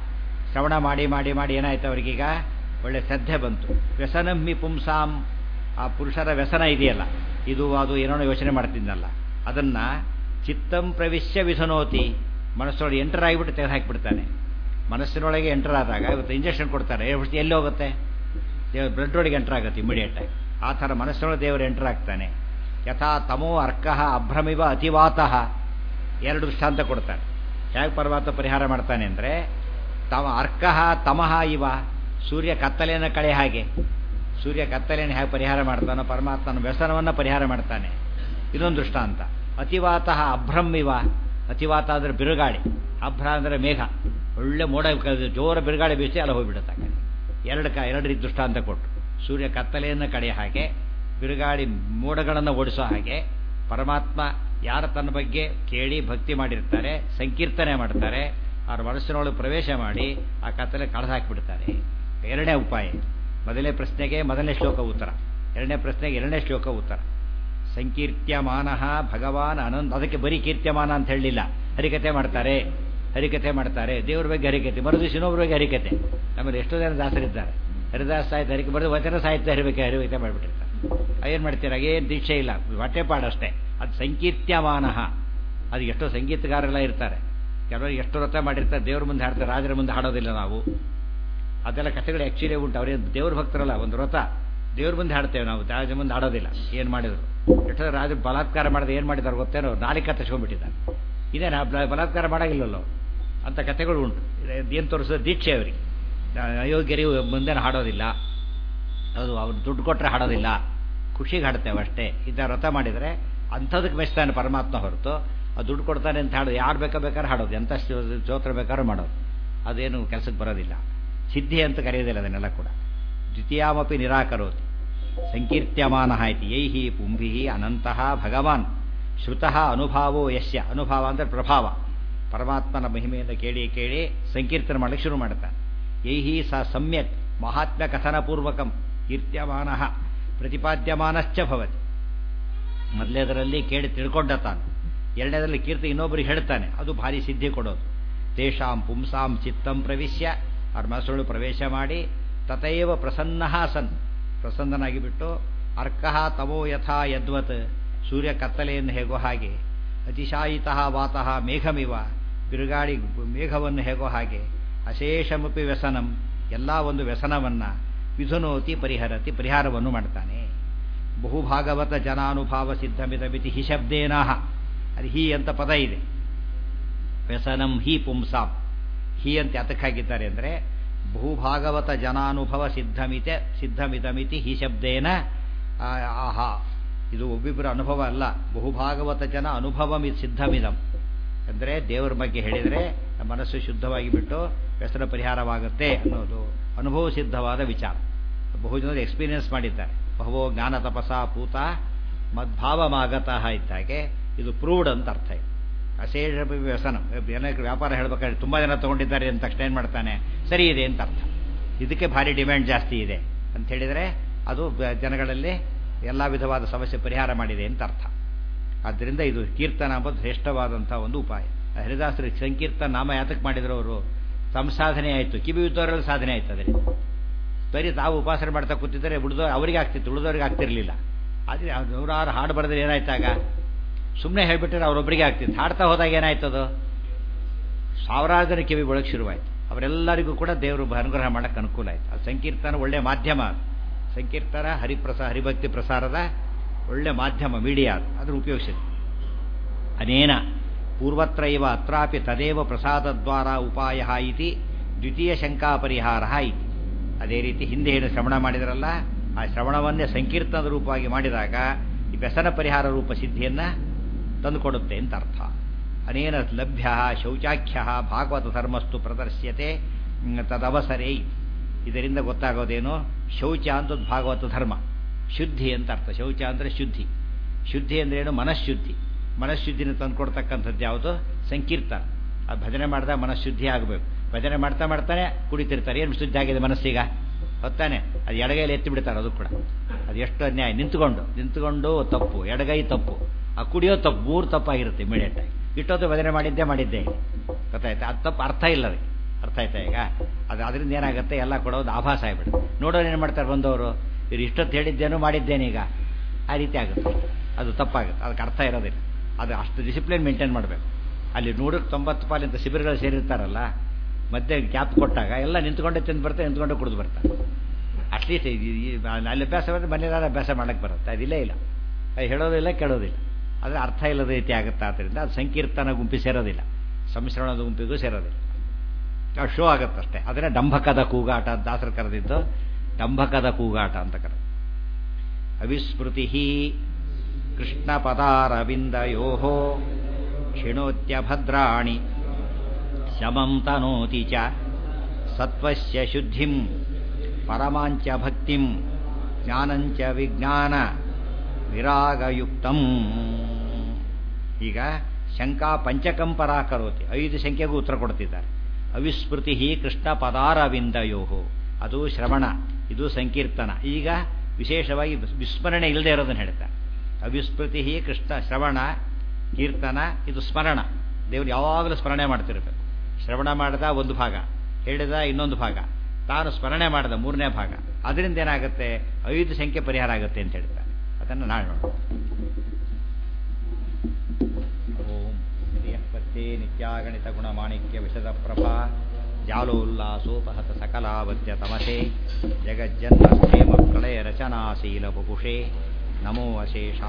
ಶ್ರವಣ ಮಾಡಿ ಮಾಡಿ ಮಾಡಿ ಏನಾಯ್ತು ಅವರಿಗೀಗ ಒಳ್ಳೆ ಶ್ರದ್ಧೆ ಬಂತು ವ್ಯಸನಮ್ಮಿ ಪುಂಸಾಂ ಆ ಪುರುಷರ ವ್ಯಸನ ಇದೆಯಲ್ಲ ಇದು ಅದು ಏನೋ ಯೋಚನೆ ಮಾಡ್ತಿದ್ನಲ್ಲ ಅದನ್ನ ಚಿತ್ತಂ ಪ್ರವಿಶ್ಯ ವಿಧನೋತಿ ಮನಸ್ಸೊಳಗೆ ಎಂಟರ್ ಆಗಿಬಿಟ್ಟು ತೆಗೆದು ಹಾಕಿಬಿಡ್ತಾನೆ ಮನಸ್ಸಿನೊಳಗೆ ಎಂಟರ್ ಆದಾಗ ಇವತ್ತು ಇಂಜೆಕ್ಷನ್ ಕೊಡ್ತಾರೆ ಎಲ್ಲಿ ಹೋಗುತ್ತೆ ದೇವ್ರ ಬ್ಲಡ್ ಒಳಗೆ ಎಂಟರ್ ಆಗುತ್ತೆ ಇಮಿಡಿಯೇಟಾಗಿ ಆ ಥರ ಮನಸ್ಸಿನೊಳಗೆ ದೇವರು ಎಂಟರ್ ಆಗ್ತಾನೆ ಯಥಾ ತಮೋ ಅರ್ಕಃ ಅಭ್ರಮಿವ ಅತಿವಾತಃ ಎರಡು ದೃಷ್ಟಾಂತ ಕೊಡ್ತಾನೆ ಹೇಗೆ ಪರಮಾತ್ಮ ಪರಿಹಾರ ಮಾಡ್ತಾನೆ ಅಂದರೆ ತಮ ಅರ್ಕಃ ತಮಃ ಇವ ಸೂರ್ಯ ಕತ್ತಲೆಯನ್ನು ಕಳೆ ಹಾಗೆ ಸೂರ್ಯ ಕತ್ತಲೆಯನ್ನು ಹೇಗೆ ಪರಿಹಾರ ಮಾಡ್ತಾನೋ ಪರಮಾತ್ಮನ ವ್ಯಸನವನ್ನು ಪರಿಹಾರ ಮಾಡ್ತಾನೆ ಇದೊಂದು ದೃಷ್ಟಾಂತ ಅತಿವಾತಃ ಅಭ್ರಮಿವ ಅತಿವಾತ ಅಂದರೆ ಬಿರುಗಾಳಿ ಅಭ್ರ ಅಂದರೆ ಮೇಘ ಒಳ್ಳೆ ಮೋಡ ಜೋರ ಬಿರುಗಾಳಿ ಬೀಸಿ ಅಲ್ಲಿ ಹೋಗ್ಬಿಡುತ್ತೆ ಕಡೆ ಎರಡು ಕ ಎರಡು ರೀತಿ ದೃಷ್ಟಾಂತ ಕೊಟ್ಟು ಸೂರ್ಯ ಕತ್ತಲೆಯನ್ನು ಕಡೆ ಹಾಗೆ ಬಿರುಗಾಳಿ ಮೋಡಗಳನ್ನು ಓಡಿಸೋ ಹಾಗೆ ಪರಮಾತ್ಮ ಯಾರ ತನ್ನ ಬಗ್ಗೆ ಕೇಳಿ ಭಕ್ತಿ ಮಾಡಿರ್ತಾರೆ ಸಂಕೀರ್ತನೆ ಮಾಡ್ತಾರೆ ಅವ್ರ ಮನಸ್ಸಿನೊಳಗೆ ಪ್ರವೇಶ ಮಾಡಿ ಆ ಕತ್ತಲೆ ಕಳೆದು ಹಾಕಿಬಿಡ್ತಾರೆ ಎರಡನೇ ಉಪಾಯ ಮೊದಲನೇ ಪ್ರಶ್ನೆಗೆ ಮೊದಲನೇ ಶ್ಲೋಕ ಉತ್ತರ ಎರಡನೇ ಪ್ರಶ್ನೆಗೆ ಎರಡನೇ ಶ್ಲೋಕ ಉತ್ತರ ಸಂಕೀರ್ತ್ಯಮಾನ ಭಗವಾನ್ ಅನಂತ ಅದಕ್ಕೆ ಬರೀ ಕೀರ್ತ್ಯಮಾನ ಅಂತ ಹೇಳಲಿಲ್ಲ ಹರಿಕತೆ ಮಾಡ್ತಾರೆ ಹರಿಕತೆ ಮಾಡ್ತಾರೆ ದೇವ್ರ ಬಗ್ಗೆ ಹರಿಕತೆ ಮರುದಿವ್ಸ ಇನ್ನೊಬ್ರ ಬಗ್ಗೆ ಹರಿಕತೆ ನಮ್ಮಲ್ಲಿ ಎಷ್ಟೋ ಜನ ದಾಸರಿದ್ದಾರೆ ಹರಿದಾಸ ಸಾಹಿತ್ಯ ಹರಿಕೆ ಬರೆದು ವಚನ ಸಾಹಿತ್ಯ ಹರಿಬೇಕು ಹರಿಕತೆ ಮಾಡಿಬಿಟ್ಟಿರ್ತಾರೆ ಏನು ಮಾಡ್ತೀರ ಏನು ದೀಕ್ಷೆ ಇಲ್ಲ ಹೊಟ್ಟೆಪಾಡಷ್ಟೇ ಅದು ಸಂಕೀರ್ತ್ಯಮಾನ ಅದು ಎಷ್ಟೋ ಸಂಗೀತಗಾರೆಲ್ಲ ಇರ್ತಾರೆ ಕೆಲವರು ಎಷ್ಟು ವ್ರತ ಮಾಡಿರ್ತಾರೆ ದೇವ್ರ ಮುಂದೆ ಹಾಡ್ತಾರೆ ರಾಜರ ಮುಂದೆ ಹಾಡೋದಿಲ್ಲ ನಾವು ಅದೆಲ್ಲ ಕಥೆಗಳು ಆ್ಯಕ್ಚುಲಿ ಉಂಟು ಅವ್ರೇನು ದೇವ್ರ ಭಕ್ತರಲ್ಲ ಒಂದು ವ್ರತ ದೇವ್ರ ಮುಂದೆ ಹಾಡ್ತೇವೆ ನಾವು ರಾಜ ಮುಂದೆ ಹಾಡೋದಿಲ್ಲ ಏನು ಮಾಡಿದ್ರು ಎಷ್ಟೋ ರಾಜ ಬಲಾತ್ಕಾರ ಮಾಡಿದ್ರೆ ಏನು ಮಾಡಿದ್ದಾರೆ ಗೊತ್ತೇನೋ ನಾಲಿಕ ತಚ್ಕೊಂಡ್ಬಿಟ್ಟಿದ್ದಾರೆ ಇದೇನಾ ಬಲಾತ್ಕಾರ ಮಾಡಾಗಿಲ್ಲಲ್ಲೋ ಅಂತ ಕಥೆಗಳು ಉಂಟು ಏನು ತೋರಿಸೋದು ದೀಕ್ಷೆ ಅವರಿಗೆ ಅಯೋಗ್ಯರಿಗೆ ಮುಂದೆ ಹಾಡೋದಿಲ್ಲ ಅದು ಅವ್ರು ದುಡ್ಡು ಕೊಟ್ಟರೆ ಹಾಡೋದಿಲ್ಲ ಖುಷಿಗೆ ಹಾಡ್ತೇವೆ ಅಷ್ಟೇ ಈ ಥರ ವ್ರತ ಮಾಡಿದರೆ ಅಂಥದಕ್ಕೆ ಮೆಚ್ತಾನೆ ಪರಮಾತ್ಮ ಹೊರತು ಅದು ದುಡ್ಡು ಕೊಡ್ತಾನೆ ಅಂತ ಹಾಡೋದು ಯಾರು ಬೇಕಾ ಬೇಕಾದ್ರೆ ಹಾಡೋದು ಎಂಥ ಸ್ತೋತ್ರ ಬೇಕಾದ್ರೂ ಮಾಡೋದು ಅದೇನು ಕೆಲಸಕ್ಕೆ ಬರೋದಿಲ್ಲ ಸಿದ್ಧಿ ಅಂತ ಕರೆಯೋದಿಲ್ಲ ಅದನ್ನೆಲ್ಲ ಕೂಡ ದ್ವಿತೀಯಾಮಪಿ ನಿರಾಕರೋತಿ ಸಂಕೀರ್ತ್ಯಮಾನ ಇತಿ ಯೈಹಿ ಪುಂಭಿ ಅನಂತಹ ಭಗವಾನ್ ಶ್ರುತಃ ಅನುಭಾವೋ ಯಶ್ಯ ಅನುಭಾವ ಅಂದರೆ ಪ್ರಭಾವ ಪರಮಾತ್ಮನ ಮಹಿಮೆಯನ್ನು ಕೇಳಿ ಕೇಳಿ ಸಂಕೀರ್ತನೆ ಮಾಡಲಿಕ್ಕೆ ಶುರು ಮಾಡ್ತಾನೆ ಯೈಹಿ ಸ ಸಮ್ಯಕ್ ಮಹಾತ್ಮ್ಯ ಕಥನಪೂರ್ವಕಂ ಕೀರ್ತ್ಯಮಾನ ಪ್ರತಿಪಾದ್ಯಮಾನಶ್ಚ ಭವತಿ ಮೊದಲೇದರಲ್ಲಿ ಕೇಳಿ ತಿಳ್ಕೊಂಡ ತಾನು ಎರಡನೇದರಲ್ಲಿ ಕೀರ್ತಿ ಇನ್ನೊಬ್ಬರಿಗೆ ಹೇಳ್ತಾನೆ ಅದು ಭಾರಿ ಸಿದ್ಧಿ ಕೊಡೋದು ತೇಷಾಂ ಪುಂಸಾಂ ಚಿತ್ತಂ ಪ್ರವಿಶ್ಯ ಅವ್ರ ಮನಸ್ಸೊಳು ಪ್ರವೇಶ ಮಾಡಿ ತಥೈವ ಪ್ರಸನ್ನ ಸನ್ ಪ್ರಸನ್ನನಾಗಿ ಬಿಟ್ಟು ಅರ್ಕಃ ತಮೋ ಯಥಾ ಯದ್ವತ್ ಸೂರ್ಯ ಕತ್ತಲೆಯನ್ನು ಹೇಗೋ ಹಾಗೆ ಅತಿಶಾಯಿತಃ ವಾತಃ ಮೇಘಮಿವ ಬಿರುಗಾಳಿ ಮೇಘವನ್ನು ಹೇಗೋ ಹಾಗೆ ಅಶೇಷಮಪಿ ವ್ಯಸನಂ ಎಲ್ಲ ಒಂದು ವ್ಯಸನವನ್ನು ವಿಧುನೋತಿ ಪರಿಹರತಿ ಪರಿಹಾರವನ್ನು ಮಾಡ್ತಾನೆ ಬಹುಭಾಗವತ ಜನಾನುಭಾವ ಸಿದ್ಧಮಿದಮಿತಿ ಹಿ ಶಬ್ದೇನಾಹ ಅದು ಹಿ ಅಂತ ಪದ ಇದೆ ವ್ಯಸನಂ ಹಿ ಪುಂಸಾಂ ಹಿ ಅಂತ ಯಾತಕ್ಕಾಗಿದ್ದಾರೆ ಅಂದರೆ ಬಹುಭಾಗವತ ಜನಾನುಭವ ಸಿದ್ಧಮಿತೆ ಸಿದ್ಧಮಿದಮಿತಿ ಹಿ ಶಬ್ದೇನ ಆಹಾ ಇದು ಒಬ್ಬಿಬ್ಬರ ಅನುಭವ ಅಲ್ಲ ಬಹುಭಾಗವತ ಜನ ಅನುಭವಮಿ ಸಿದ್ಧಮಿದಂ ಅಂದರೆ ದೇವರ ಬಗ್ಗೆ ಹೇಳಿದರೆ ಮನಸ್ಸು ಶುದ್ಧವಾಗಿ ಬಿಟ್ಟು ವ್ಯಸನ ಪರಿಹಾರವಾಗುತ್ತೆ ಅನ್ನೋದು ಅನುಭವ ಸಿದ್ಧವಾದ ವಿಚಾರ ಬಹು ಜನರು ಎಕ್ಸ್ಪೀರಿಯನ್ಸ್ ಮಾಡಿದ್ದಾರೆ ಬಹವೋ ಜ್ಞಾನ ತಪಸ ಪೂತ ಮದ್ಭಾವಮಾಗತಃ ಇದ್ದಾಗೆ ಇದು ಪ್ರೂವ್ಡ್ ಅಂತ ಅರ್ಥ ಇದೆ ಅಶೇಷ ವ್ಯಸನ ಏನಕ್ಕೆ ವ್ಯಾಪಾರ ಹೇಳ್ಬೇಕಾದ್ರೆ ತುಂಬ ಜನ ತೊಗೊಂಡಿದ್ದಾರೆ ಅಂತ ತಕ್ಷಣ ಏನು ಮಾಡ್ತಾನೆ ಸರಿ ಇದೆ ಅಂತ ಅರ್ಥ ಇದಕ್ಕೆ ಭಾರಿ ಡಿಮ್ಯಾಂಡ್ ಜಾಸ್ತಿ ಇದೆ ಅಂತ ಹೇಳಿದರೆ ಅದು ಜನಗಳಲ್ಲಿ ಎಲ್ಲ ವಿಧವಾದ ಸಮಸ್ಯೆ ಪರಿಹಾರ ಮಾಡಿದೆ ಅಂತ ಅರ್ಥ ಆದ್ದರಿಂದ ಇದು ಕೀರ್ತನ ಎಂಬುದು ಶ್ರೇಷ್ಠವಾದಂಥ ಒಂದು ಉಪಾಯ ಹರಿದಾಸರು ಸಂಕೀರ್ತನ ನಾಮ ಯಾತಕ್ಕೆ ಮಾಡಿದ್ರು ಅವರು ತಮ್ಮ ಸಾಧನೆ ಆಯಿತು ಕಿವಿ ಇದ್ದವರಲ್ಲಿ ಸಾಧನೆ ಆಯ್ತು ಅದರಿಂದ ಬರೀ ತಾವು ಉಪಾಸನೆ ಮಾಡ್ತಾ ಕೂತಿದ್ದರೆ ಉಳಿದೋ ಅವರಿಗೆ ಆಗ್ತಿತ್ತು ಉಳಿದವ್ರಿಗೆ ಆಗ್ತಿರ್ಲಿಲ್ಲ ಆದರೆ ನೂರಾರು ಹಾಡು ಬರೆದ್ರೆ ಏನಾಯ್ತಾಗ ಸುಮ್ಮನೆ ಹೇಳ್ಬಿಟ್ರೆ ಅವರೊಬ್ಬರಿಗೆ ಆಗ್ತಿತ್ತು ಹಾಡ್ತಾ ಹೋದಾಗ ಏನಾಯ್ತದು ಸಾವಿರಾರು ಜನ ಕಿವಿ ಒಳಗೆ ಶುರುವಾಯಿತು ಅವರೆಲ್ಲರಿಗೂ ಕೂಡ ದೇವರು ಅನುಗ್ರಹ ಮಾಡೋಕ್ಕೆ ಅನುಕೂಲ ಆಯಿತು ಅದು ಸಂಕೀರ್ತನ ಒಳ್ಳೆಯ ಮಾಧ್ಯಮ ಅದು ಸಂಕೀರ್ತನ ಹರಿಪ್ರಸ ಹರಿಭಕ್ತಿ ಪ್ರಸಾರದ ಒಳ್ಳೆ ಮಾಧ್ಯಮ ಮೀಡಿಯಾ ಅದು ಅದನ್ನು ಉಪಯೋಗಿಸಿದೆ ಅನೇನ ಪೂರ್ವತ್ರ ಇವ ಅತ್ರಾಪಿ ತದೇವ ಪ್ರಸಾದದ್ವಾರ ಉಪಾಯ ಇತಿ ದ್ವಿತೀಯ ಶಂಕಾ ಪರಿಹಾರ ಇತಿ ಅದೇ ರೀತಿ ಹಿಂದೆ ಏನು ಶ್ರವಣ ಮಾಡಿದ್ರಲ್ಲ ಆ ಶ್ರವಣವನ್ನೇ ಸಂಕೀರ್ತನದ ರೂಪವಾಗಿ ಮಾಡಿದಾಗ ಈ ವ್ಯಸನ ಪರಿಹಾರ ರೂಪ ಸಿದ್ಧಿಯನ್ನು ತಂದುಕೊಡುತ್ತೆ ಅಂತ ಅರ್ಥ ಅನೇನ ಲಭ್ಯ ಶೌಚಾಖ್ಯ ಭಾಗವತ ಧರ್ಮಸ್ತು ಪ್ರದರ್ಶ್ಯತೆ ತದವಸರೇ ಇದರಿಂದ ಗೊತ್ತಾಗೋದೇನು ಶೌಚ ಅಂತ ಭಾಗವತ ಧರ್ಮ ಶುದ್ಧಿ ಅಂತ ಅರ್ಥ ಶೌಚ ಅಂದರೆ ಶುದ್ಧಿ ಶುದ್ಧಿ ಅಂದ್ರೇನು ಮನಃಶುದ್ಧಿ ಮನಃಶುದ್ಧಿನ ತಂದುಕೊಡ್ತಕ್ಕಂಥದ್ದು ಯಾವುದು ಸಂಕೀರ್ತನ ಅದು ಭಜನೆ ಮಾಡಿದಾಗ ಮನಃಶುದ್ಧಿ ಆಗಬೇಕು ಭಜನೆ ಮಾಡ್ತಾ ಮಾಡ್ತಾನೆ ಕುಡಿತಿರ್ತಾರೆ ಏನು ಶುದ್ಧಿ ಆಗಿದೆ ಮನಸ್ಸೀಗ ಹೊತ್ತಾನೆ ಅದು ಎಡಗೈಲಿ ಎತ್ತಿ ಬಿಡ್ತಾರೆ ಅದು ಕೂಡ ಅದು ಎಷ್ಟು ಅನ್ಯಾಯ ನಿಂತ್ಕೊಂಡು ನಿಂತ್ಕೊಂಡು ತಪ್ಪು ಎಡಗೈ ತಪ್ಪು ಆ ಕುಡಿಯೋ ತಪ್ಪು ಮೂರು ತಪ್ಪಾಗಿರುತ್ತೆ ಇಮಿಡಿಯೇಟಾಗಿ ಇಟ್ಟೊತ್ತು ಭಜನೆ ಮಾಡಿದ್ದೇ ಮಾಡಿದ್ದೆ ಗೊತ್ತಾಯ್ತಾ ಅದು ತಪ್ಪು ಅರ್ಥ ಇಲ್ಲ ಅದಕ್ಕೆ ಅರ್ಥ ಆಯ್ತಾ ಈಗ ಅದು ಅದರಿಂದ ಏನಾಗುತ್ತೆ ಎಲ್ಲ ಕೊಡೋದು ಆಭಾಸ ಆಗಿಬಿಡುತ್ತೆ ನೋಡೋರು ಏನು ಮಾಡ್ತಾರೆ ಬಂದವರು ಇವ್ರು ಇಷ್ಟೊತ್ತು ಹೇಳಿದ್ದೇನೋ ಮಾಡಿದ್ದೇನೀಗ ಆ ರೀತಿ ಆಗುತ್ತೆ ಅದು ತಪ್ಪಾಗುತ್ತೆ ಅದಕ್ಕೆ ಅರ್ಥ ಇರೋದಿಲ್ಲ ಅದು ಅಷ್ಟು ಡಿಸಿಪ್ಲಿನ್ ಮೇಂಟೈನ್ ಮಾಡಬೇಕು ಅಲ್ಲಿ ನೂರಕ್ಕೆ ತೊಂಬತ್ತು ಪಾಲಿಂದ ಶಿಬಿರಗಳು ಸೇರಿರ್ತಾರಲ್ಲ ಮಧ್ಯೆ ಗ್ಯಾಪ್ ಕೊಟ್ಟಾಗ ಎಲ್ಲ ನಿಂತ್ಕೊಂಡೆ ತಿಂದು ಬರ್ತಾರೆ ನಿಂತ್ಕೊಂಡೆ ಕುಡಿದು ಬರ್ತಾರೆ ಅಟ್ಲೀಸ್ಟ್ ಅಲ್ಲಿ ಅಭ್ಯಾಸ ಬಂದರೆ ಮನೆಯಲ್ಲಾರ ಅಭ್ಯಾಸ ಮಾಡೋಕ್ಕೆ ಬರುತ್ತೆ ಅದಿಲ್ಲೇ ಇಲ್ಲ ಅದು ಹೇಳೋದಿಲ್ಲ ಕೇಳೋದಿಲ್ಲ ಆದರೆ ಅರ್ಥ ಇಲ್ಲದ ರೀತಿ ಆಗುತ್ತೆ ಆದ್ದರಿಂದ ಅದು ಸಂಕೀರ್ತನ ಗುಂಪಿ ಸೇರೋದಿಲ್ಲ ಸಂಶ್ರವಣದ ಗುಂಪಿಗೂ ಸೇರೋದಿಲ್ಲ ಅದು ಶೋ ಆಗುತ್ತಷ್ಟೇ ಅದನ್ನೇ ಡಂಭಕದ ಕೂಗಾಟ ದಾಸರು ಕರೆದಿದ್ದು ಡಂಭಕದ ಕೂಗಾಟ ಅಂತ ಕರೆ ಅವಿಸ್ಮೃತಿ ಕೃಷ್ಣ ಪದಾರವಿಂದಯೋ ಕ್ಷಿಣೋತ್ಯ ಭದ್ರಾಣಿ ಶಮಂ ತನೋತಿ ಚ ಸತ್ವಸ್ಯ ಶುದ್ಧಿಂ ಪರಮಾಂಚ ಭಕ್ತಿಂ ಜ್ಞಾನಂಚ ವಿಜ್ಞಾನ ವಿರಾಗಯುಕ್ತಂ ಈಗ ಶಂಕಾ ಪಂಚಕಂ ಪರಾಕರೋತಿ ಐದು ಸಂಖ್ಯೆಗೂ ಉತ್ತರ ಕೊಡ್ತಿದ್ದಾರೆ ಅವಿಸ್ಮೃತಿ ಕೃಷ್ಣ ಪದಾರವಿಂದಯೋ ಅದು ಶ್ರವಣ ಇದು ಸಂಕೀರ್ತನ ಈಗ ವಿಶೇಷವಾಗಿ ವಿಸ್ಮರಣೆ ಇಲ್ಲದೆ ಇರೋದನ್ನು ಹೇಳ್ತಾರೆ ಅವಿಸ್ಮೃತಿ ಕೃಷ್ಣ ಶ್ರವಣ ಕೀರ್ತನ ಇದು ಸ್ಮರಣ ದೇವರು ಯಾವಾಗಲೂ ಸ್ಮರಣೆ ಮಾಡ್ತಿರ್ಬೇಕು ಶ್ರವಣ ಮಾಡಿದ ಒಂದು ಭಾಗ ಹೇಳಿದ ಇನ್ನೊಂದು ಭಾಗ ತಾನು ಸ್ಮರಣೆ ಮಾಡಿದ ಮೂರನೇ ಭಾಗ ಅದರಿಂದ ಏನಾಗುತ್ತೆ ಐದು ಸಂಖ್ಯೆ ಪರಿಹಾರ ಆಗುತ್ತೆ ಅಂತ ಹೇಳ್ತಾರೆ ಅದನ್ನು ನಾಳೆ ನೋಡೋಣ ಓಂ ಪ್ರಿಯಪತ್ತೆ ನಿತ್ಯಾಗಣಿತ ಗುಣಮಾಣಿಕ್ಯ ವಿಶದ ಪ್ರಭಾ ಜಾಲೋಲ್ಲಾಸೋಪಹತ ಸಕಲಾವತ್ಯ ತಮಸೆ ಜಗಜ್ಜನ್ಮ ಕ್ಷೇಮ ಪ್ರಳಯ ರಚನಾಶೀಲ ಬುಭುಷೆ ನಮೋ ಅಶೇಷ